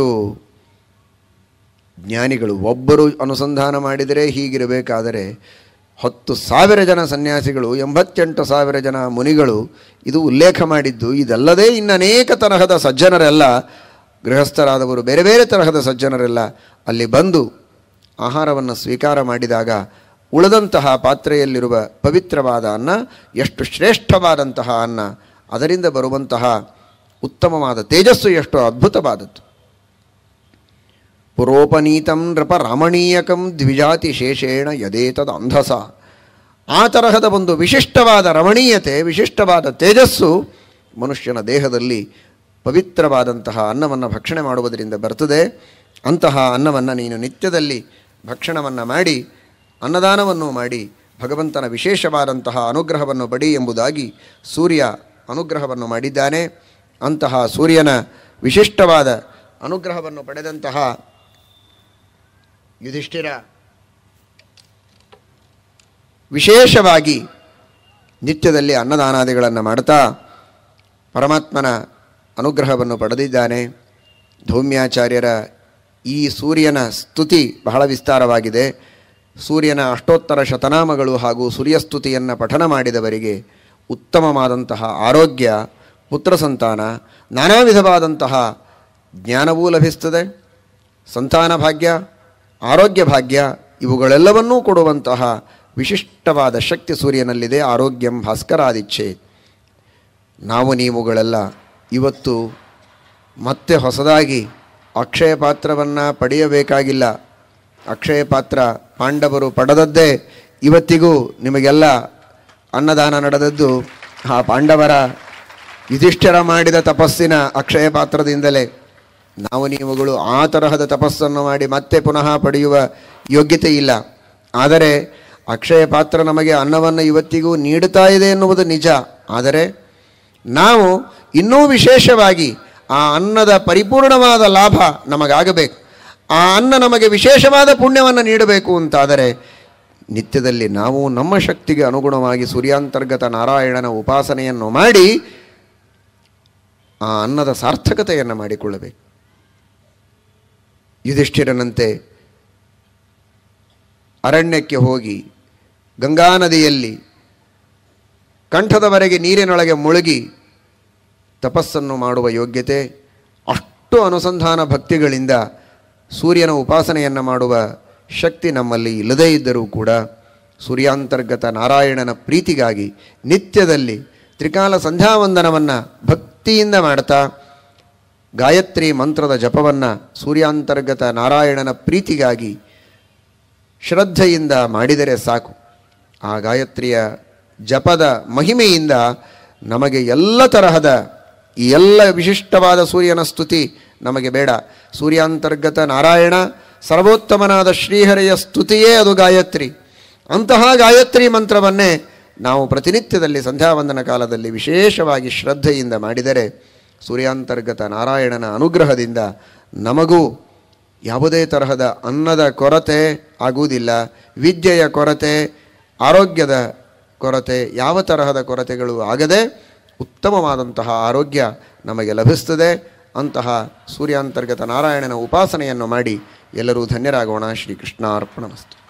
ಜ್ಞಾನಿಗಳು ಒಬ್ಬರು ಅನುಸಂಧಾನ ಮಾಡಿದರೆ ಹೀಗಿರಬೇಕಾದರೆ ಹತ್ತು ಸಾವಿರ ಜನ ಸನ್ಯಾಸಿಗಳು ಎಂಬತ್ತೆಂಟು ಸಾವಿರ ಜನ ಮುನಿಗಳು ಇದು ಉಲ್ಲೇಖ ಮಾಡಿದ್ದು ಇದಲ್ಲದೆ ಇನ್ನು ಅನೇಕ ತರಹದ ಸಜ್ಜನರೆಲ್ಲ ಗೃಹಸ್ಥರಾದವರು ಬೇರೆ ಬೇರೆ ತರಹದ ಸಜ್ಜನರೆಲ್ಲ ಅಲ್ಲಿ ಬಂದು ಆಹಾರವನ್ನು ಸ್ವೀಕಾರ ಮಾಡಿದಾಗ ಉಳಿದಂತಹ ಪಾತ್ರೆಯಲ್ಲಿರುವ ಪವಿತ್ರವಾದ ಅನ್ನ ಎಷ್ಟು ಶ್ರೇಷ್ಠವಾದಂತಹ ಅನ್ನ ಅದರಿಂದ ಬರುವಂತಹ ಉತ್ತಮವಾದ ತೇಜಸ್ಸು ಎಷ್ಟು ಅದ್ಭುತವಾದದ್ದು ಪುರೋಪನೀತಂ ನೃಪ ರಮಣೀಯಕಂ ದ್ವಿಜಾತಿ ಶೇಷೇಣ ಯದೇತದ ಅಂಧಸ ಆ ತರಹದ ಒಂದು ವಿಶಿಷ್ಟವಾದ ರಮಣೀಯತೆ ವಿಶಿಷ್ಟವಾದ ತೇಜಸ್ಸು ಮನುಷ್ಯನ ದೇಹದಲ್ಲಿ ಪವಿತ್ರವಾದಂತಹ ಅನ್ನವನ್ನು ಭಕ್ಷಣೆ ಮಾಡುವುದರಿಂದ ಬರ್ತದೆ ಅಂತಹ ಅನ್ನವನ್ನು ನೀನು ನಿತ್ಯದಲ್ಲಿ ಭಕ್ಷಣವನ್ನು ಮಾಡಿ ಅನ್ನದಾನವನ್ನು ಮಾಡಿ ಭಗವಂತನ ವಿಶೇಷವಾದಂತಹ ಅನುಗ್ರಹವನ್ನು ಪಡಿ ಎಂಬುದಾಗಿ ಸೂರ್ಯ ಅನುಗ್ರಹವನ್ನು ಮಾಡಿದ್ದಾನೆ ಅಂತಹ ಸೂರ್ಯನ ವಿಶಿಷ್ಟವಾದ ಅನುಗ್ರಹವನ್ನು ಪಡೆದಂತಹ ಯುಧಿಷ್ಠಿರ ವಿಶೇಷವಾಗಿ ನಿತ್ಯದಲ್ಲಿ ಅನ್ನದಾನಾದಿಗಳನ್ನು ಮಾಡ್ತಾ ಪರಮಾತ್ಮನ ಅನುಗ್ರಹವನ್ನು ಪಡೆದಿದ್ದಾನೆ ಧೌಮ್ಯಾಚಾರ್ಯರ ಈ ಸೂರ್ಯನ ಸ್ತುತಿ ಬಹಳ ವಿಸ್ತಾರವಾಗಿದೆ ಸೂರ್ಯನ ಅಷ್ಟೋತ್ತರ ಶತನಾಮಗಳು ಹಾಗೂ ಸೂರ್ಯಸ್ತುತಿಯನ್ನು ಪಠನ ಮಾಡಿದವರಿಗೆ ಉತ್ತಮವಾದಂತಹ ಆರೋಗ್ಯ ಪುತ್ರ ಸಂತಾನ ನಾನಾ ವಿಧವಾದಂತಹ ಜ್ಞಾನವೂ ಲಭಿಸ್ತದೆ ಸಂತಾನ ಭಾಗ್ಯ ಆರೋಗ್ಯ ಭಾಗ್ಯ ಇವುಗಳೆಲ್ಲವನ್ನೂ ಕೊಡುವಂತಹ ವಿಶಿಷ್ಟವಾದ ಶಕ್ತಿ ಸೂರ್ಯನಲ್ಲಿದೆ ಆರೋಗ್ಯಂ ಭಾಸ್ಕರಾದಿಚ್ಛೆ ನಾವು ನೀವುಗಳೆಲ್ಲ ಇವತ್ತು ಮತ್ತೆ ಹೊಸದಾಗಿ ಅಕ್ಷಯ ಪಾತ್ರವನ್ನು ಪಡೆಯಬೇಕಾಗಿಲ್ಲ ಅಕ್ಷಯ ಪಾತ್ರ ಪಾಂಡವರು ಪಡೆದದ್ದೇ ಇವತ್ತಿಗೂ ನಿಮಗೆಲ್ಲ ಅನ್ನದಾನ ನಡೆದದ್ದು ಆ ಪಾಂಡವರ ಯುಧಿಷ್ಠಿರ ಮಾಡಿದ ತಪಸ್ಸಿನ ಅಕ್ಷಯ ಪಾತ್ರದಿಂದಲೇ ನಾವು ನೀವುಗಳು ಆ ತರಹದ ತಪಸ್ಸನ್ನು ಮಾಡಿ ಮತ್ತೆ ಪುನಃ ಪಡೆಯುವ ಯೋಗ್ಯತೆ ಇಲ್ಲ ಆದರೆ ಅಕ್ಷಯ ಪಾತ್ರ ನಮಗೆ ಅನ್ನವನ್ನು ಇವತ್ತಿಗೂ ನೀಡುತ್ತಾ ಇದೆ ಎನ್ನುವುದು ನಿಜ ಆದರೆ ನಾವು ಇನ್ನೂ ವಿಶೇಷವಾಗಿ ಆ ಅನ್ನದ ಪರಿಪೂರ್ಣವಾದ ಲಾಭ ನಮಗಾಗಬೇಕು ಆ ಅನ್ನ ನಮಗೆ ವಿಶೇಷವಾದ ಪುಣ್ಯವನ್ನು ನೀಡಬೇಕು ಅಂತಾದರೆ ನಿತ್ಯದಲ್ಲಿ ನಾವು ನಮ್ಮ ಶಕ್ತಿಗೆ ಅನುಗುಣವಾಗಿ ಸೂರ್ಯಾಂತರ್ಗತ ನಾರಾಯಣನ ಉಪಾಸನೆಯನ್ನು ಮಾಡಿ ಆ ಅನ್ನದ ಸಾರ್ಥಕತೆಯನ್ನು ಮಾಡಿಕೊಳ್ಳಬೇಕು ಯುಧಿಷ್ಠಿರನಂತೆ ಅರಣ್ಯಕ್ಕೆ ಹೋಗಿ ಗಂಗಾ ನದಿಯಲ್ಲಿ ಕಂಠದವರೆಗೆ ನೀರಿನೊಳಗೆ ಮುಳುಗಿ ತಪಸ್ಸನ್ನು ಮಾಡುವ ಯೋಗ್ಯತೆ ಅಷ್ಟು ಅನುಸಂಧಾನ ಭಕ್ತಿಗಳಿಂದ ಸೂರ್ಯನ ಉಪಾಸನೆಯನ್ನು ಮಾಡುವ ಶಕ್ತಿ ನಮ್ಮಲ್ಲಿ ಇಲ್ಲದೇ ಇದ್ದರೂ ಕೂಡ ಸೂರ್ಯಾಂತರ್ಗತ ನಾರಾಯಣನ ಪ್ರೀತಿಗಾಗಿ ನಿತ್ಯದಲ್ಲಿ ತ್ರಿಕಾಲ ಸಂಧ್ಯಾವಂದನವನ್ನು ಭಕ್ತಿಯಿಂದ ಮಾಡ್ತಾ ಗಾಯತ್ರಿ ಮಂತ್ರದ ಜಪವನ್ನು ಸೂರ್ಯಾಂತರ್ಗತ ನಾರಾಯಣನ ಪ್ರೀತಿಗಾಗಿ ಶ್ರದ್ಧೆಯಿಂದ ಮಾಡಿದರೆ ಸಾಕು ಆ ಗಾಯತ್ರಿಯ ಜಪದ ಮಹಿಮೆಯಿಂದ ನಮಗೆ ಎಲ್ಲ ತರಹದ ಈ ಎಲ್ಲ ವಿಶಿಷ್ಟವಾದ ಸೂರ್ಯನ ಸ್ತುತಿ ನಮಗೆ ಬೇಡ ಸೂರ್ಯಾಂತರ್ಗತ ನಾರಾಯಣ ಸರ್ವೋತ್ತಮನಾದ ಶ್ರೀಹರಿಯ ಸ್ತುತಿಯೇ ಅದು ಗಾಯತ್ರಿ ಅಂತಹ ಗಾಯತ್ರಿ ಮಂತ್ರವನ್ನೇ ನಾವು ಪ್ರತಿನಿತ್ಯದಲ್ಲಿ ಸಂಧ್ಯಾವಂದನ ಕಾಲದಲ್ಲಿ ವಿಶೇಷವಾಗಿ ಶ್ರದ್ಧೆಯಿಂದ ಮಾಡಿದರೆ ಸೂರ್ಯಾಂತರ್ಗತ ನಾರಾಯಣನ ಅನುಗ್ರಹದಿಂದ ನಮಗೂ ಯಾವುದೇ ತರಹದ ಅನ್ನದ ಕೊರತೆ ಆಗುವುದಿಲ್ಲ ವಿದ್ಯೆಯ ಕೊರತೆ ಆರೋಗ್ಯದ ಕೊರತೆ ಯಾವ ತರಹದ ಕೊರತೆಗಳು ಆಗದೆ ಉತ್ತಮವಾದಂತಹ ಆರೋಗ್ಯ ನಮಗೆ ಲಭಿಸ್ತದೆ ಅಂತಹ ಸೂರ್ಯಾಂತರ್ಗತ ನಾರಾಯಣನ ಉಪಾಸನೆಯನ್ನು ಮಾಡಿ ಎಲ್ಲರೂ ಧನ್ಯರಾಗೋಣ ಶ್ರೀಕೃಷ್ಣಾರ್ಪಣಮಸ್ತು